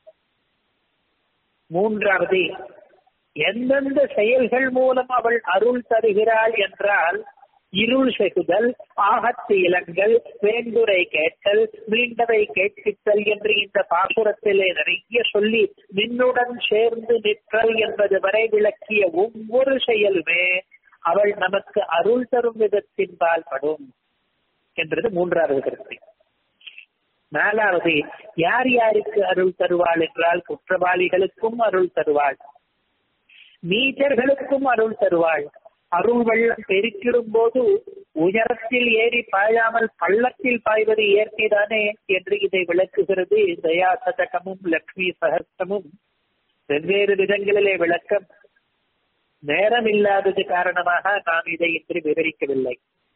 [SPEAKER 1] மூன்றாவது எந்தெந்த செயல்கள் மூலம் அவள் அருள் தருகிறாள் என்றால் இருள் செகுதல் ஆகத்து இளங்கள் வேண்டுரை கேட்டல் மீண்டவை கேட்பித்தல் என்று இந்த பாசுரத்திலே நிறைய சொல்லி நின்னுடன் சேர்ந்து நிற்றல் என்பது வரை விளக்கிய ஒவ்வொரு செயலுமே அவள் நமக்கு அருள் தரும் விதத்தின்பால் படும் என்றது மூன்றாவது கருத்து நாலாவது யார் யாருக்கு அருள் தருவாள் என்றால் குற்றவாளிகளுக்கும் அருள் தருவாள் நீச்சர்களுக்கும் அருள் தருவாள் அருள் வெள்ளம் பெருக்கிடும் போது உயரத்தில் ஏறி பாயாமல் பள்ளத்தில் பாய்வது இயற்கைதானே என்று இதை விளக்குகிறது தயா சதகமும் லக்ஷ்மி சகஸ்தமும் வெவ்வேறு விதங்களிலே விளக்கம் நேரம் இல்லாதது காரணமாக நாம் இதை இன்று விவரிக்கவில்லை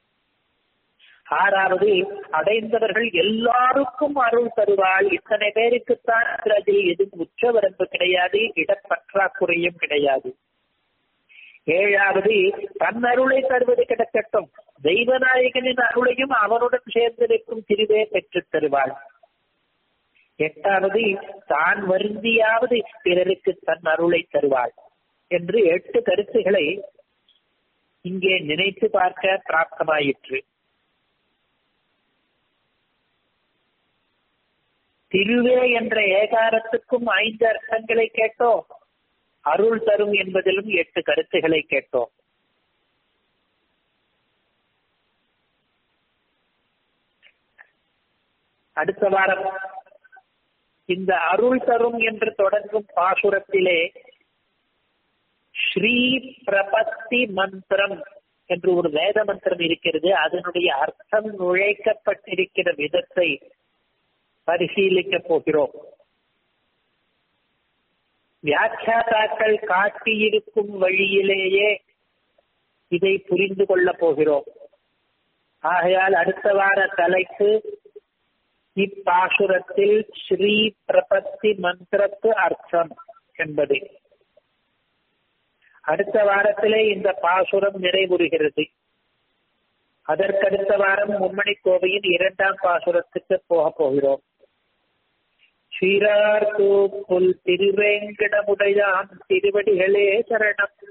[SPEAKER 1] ஆறாவது அடைந்தவர்கள் எல்லாருக்கும் அருள் தருவாள் இத்தனை பேருக்குத்தான் அதில் எதுவும் உச்ச வரம்பு கிடையாது இடப்பற்றாக்குறையும் கிடையாது ஏழாவது தன் அருளை தருவது கிடக்கட்டும் தெய்வநாயகனின் அருளையும் அவனுடன் சேர்ந்திருக்கும் திருவே பெற்றுத் தருவாள் எட்டாவது தான் வருந்தியாவது பிறருக்கு தன் அருளை தருவாள் என்று எட்டு கருத்துக்களை இங்கே நினைத்து பார்க்க பிராப்தமாயிற்று திருவே என்ற ஏகாரத்துக்கும் ஐந்து அர்த்தங்களை கேட்டோம் அருள் தரும் என்பதிலும் எட்டு கருத்துக்களை கேட்டோம் அடுத்த வாரம் இந்த அருள் தரும் என்று தொடங்கும் பாசுரத்திலே ஸ்ரீ பிரபத்தி மந்திரம் என்று ஒரு வேத மந்திரம் இருக்கிறது அதனுடைய அர்த்தம் நுழைக்கப்பட்டிருக்கிற விதத்தை பரிசீலிக்க போகிறோம் வியாக்கியாதாக்கள் காட்டியிருக்கும் வழியிலேயே இதை புரிந்து கொள்ளப் போகிறோம் ஆகையால் அடுத்த வார தலைப்பு இப்பாசுரத்தில் ஸ்ரீ பிரபத்தி மந்திரத்து அர்த்தம் என்பது அடுத்த வாரத்திலே இந்த பாசுரம் நிறைவுறுகிறது அதற்கடுத்த வாரம் மும்மணி கோவையின் இரண்டாம் பாசுரத்துக்கு போக போகிறோம் சீரார் புல் திருவேங்கடமுடையான் திருவடிகளே சரணம்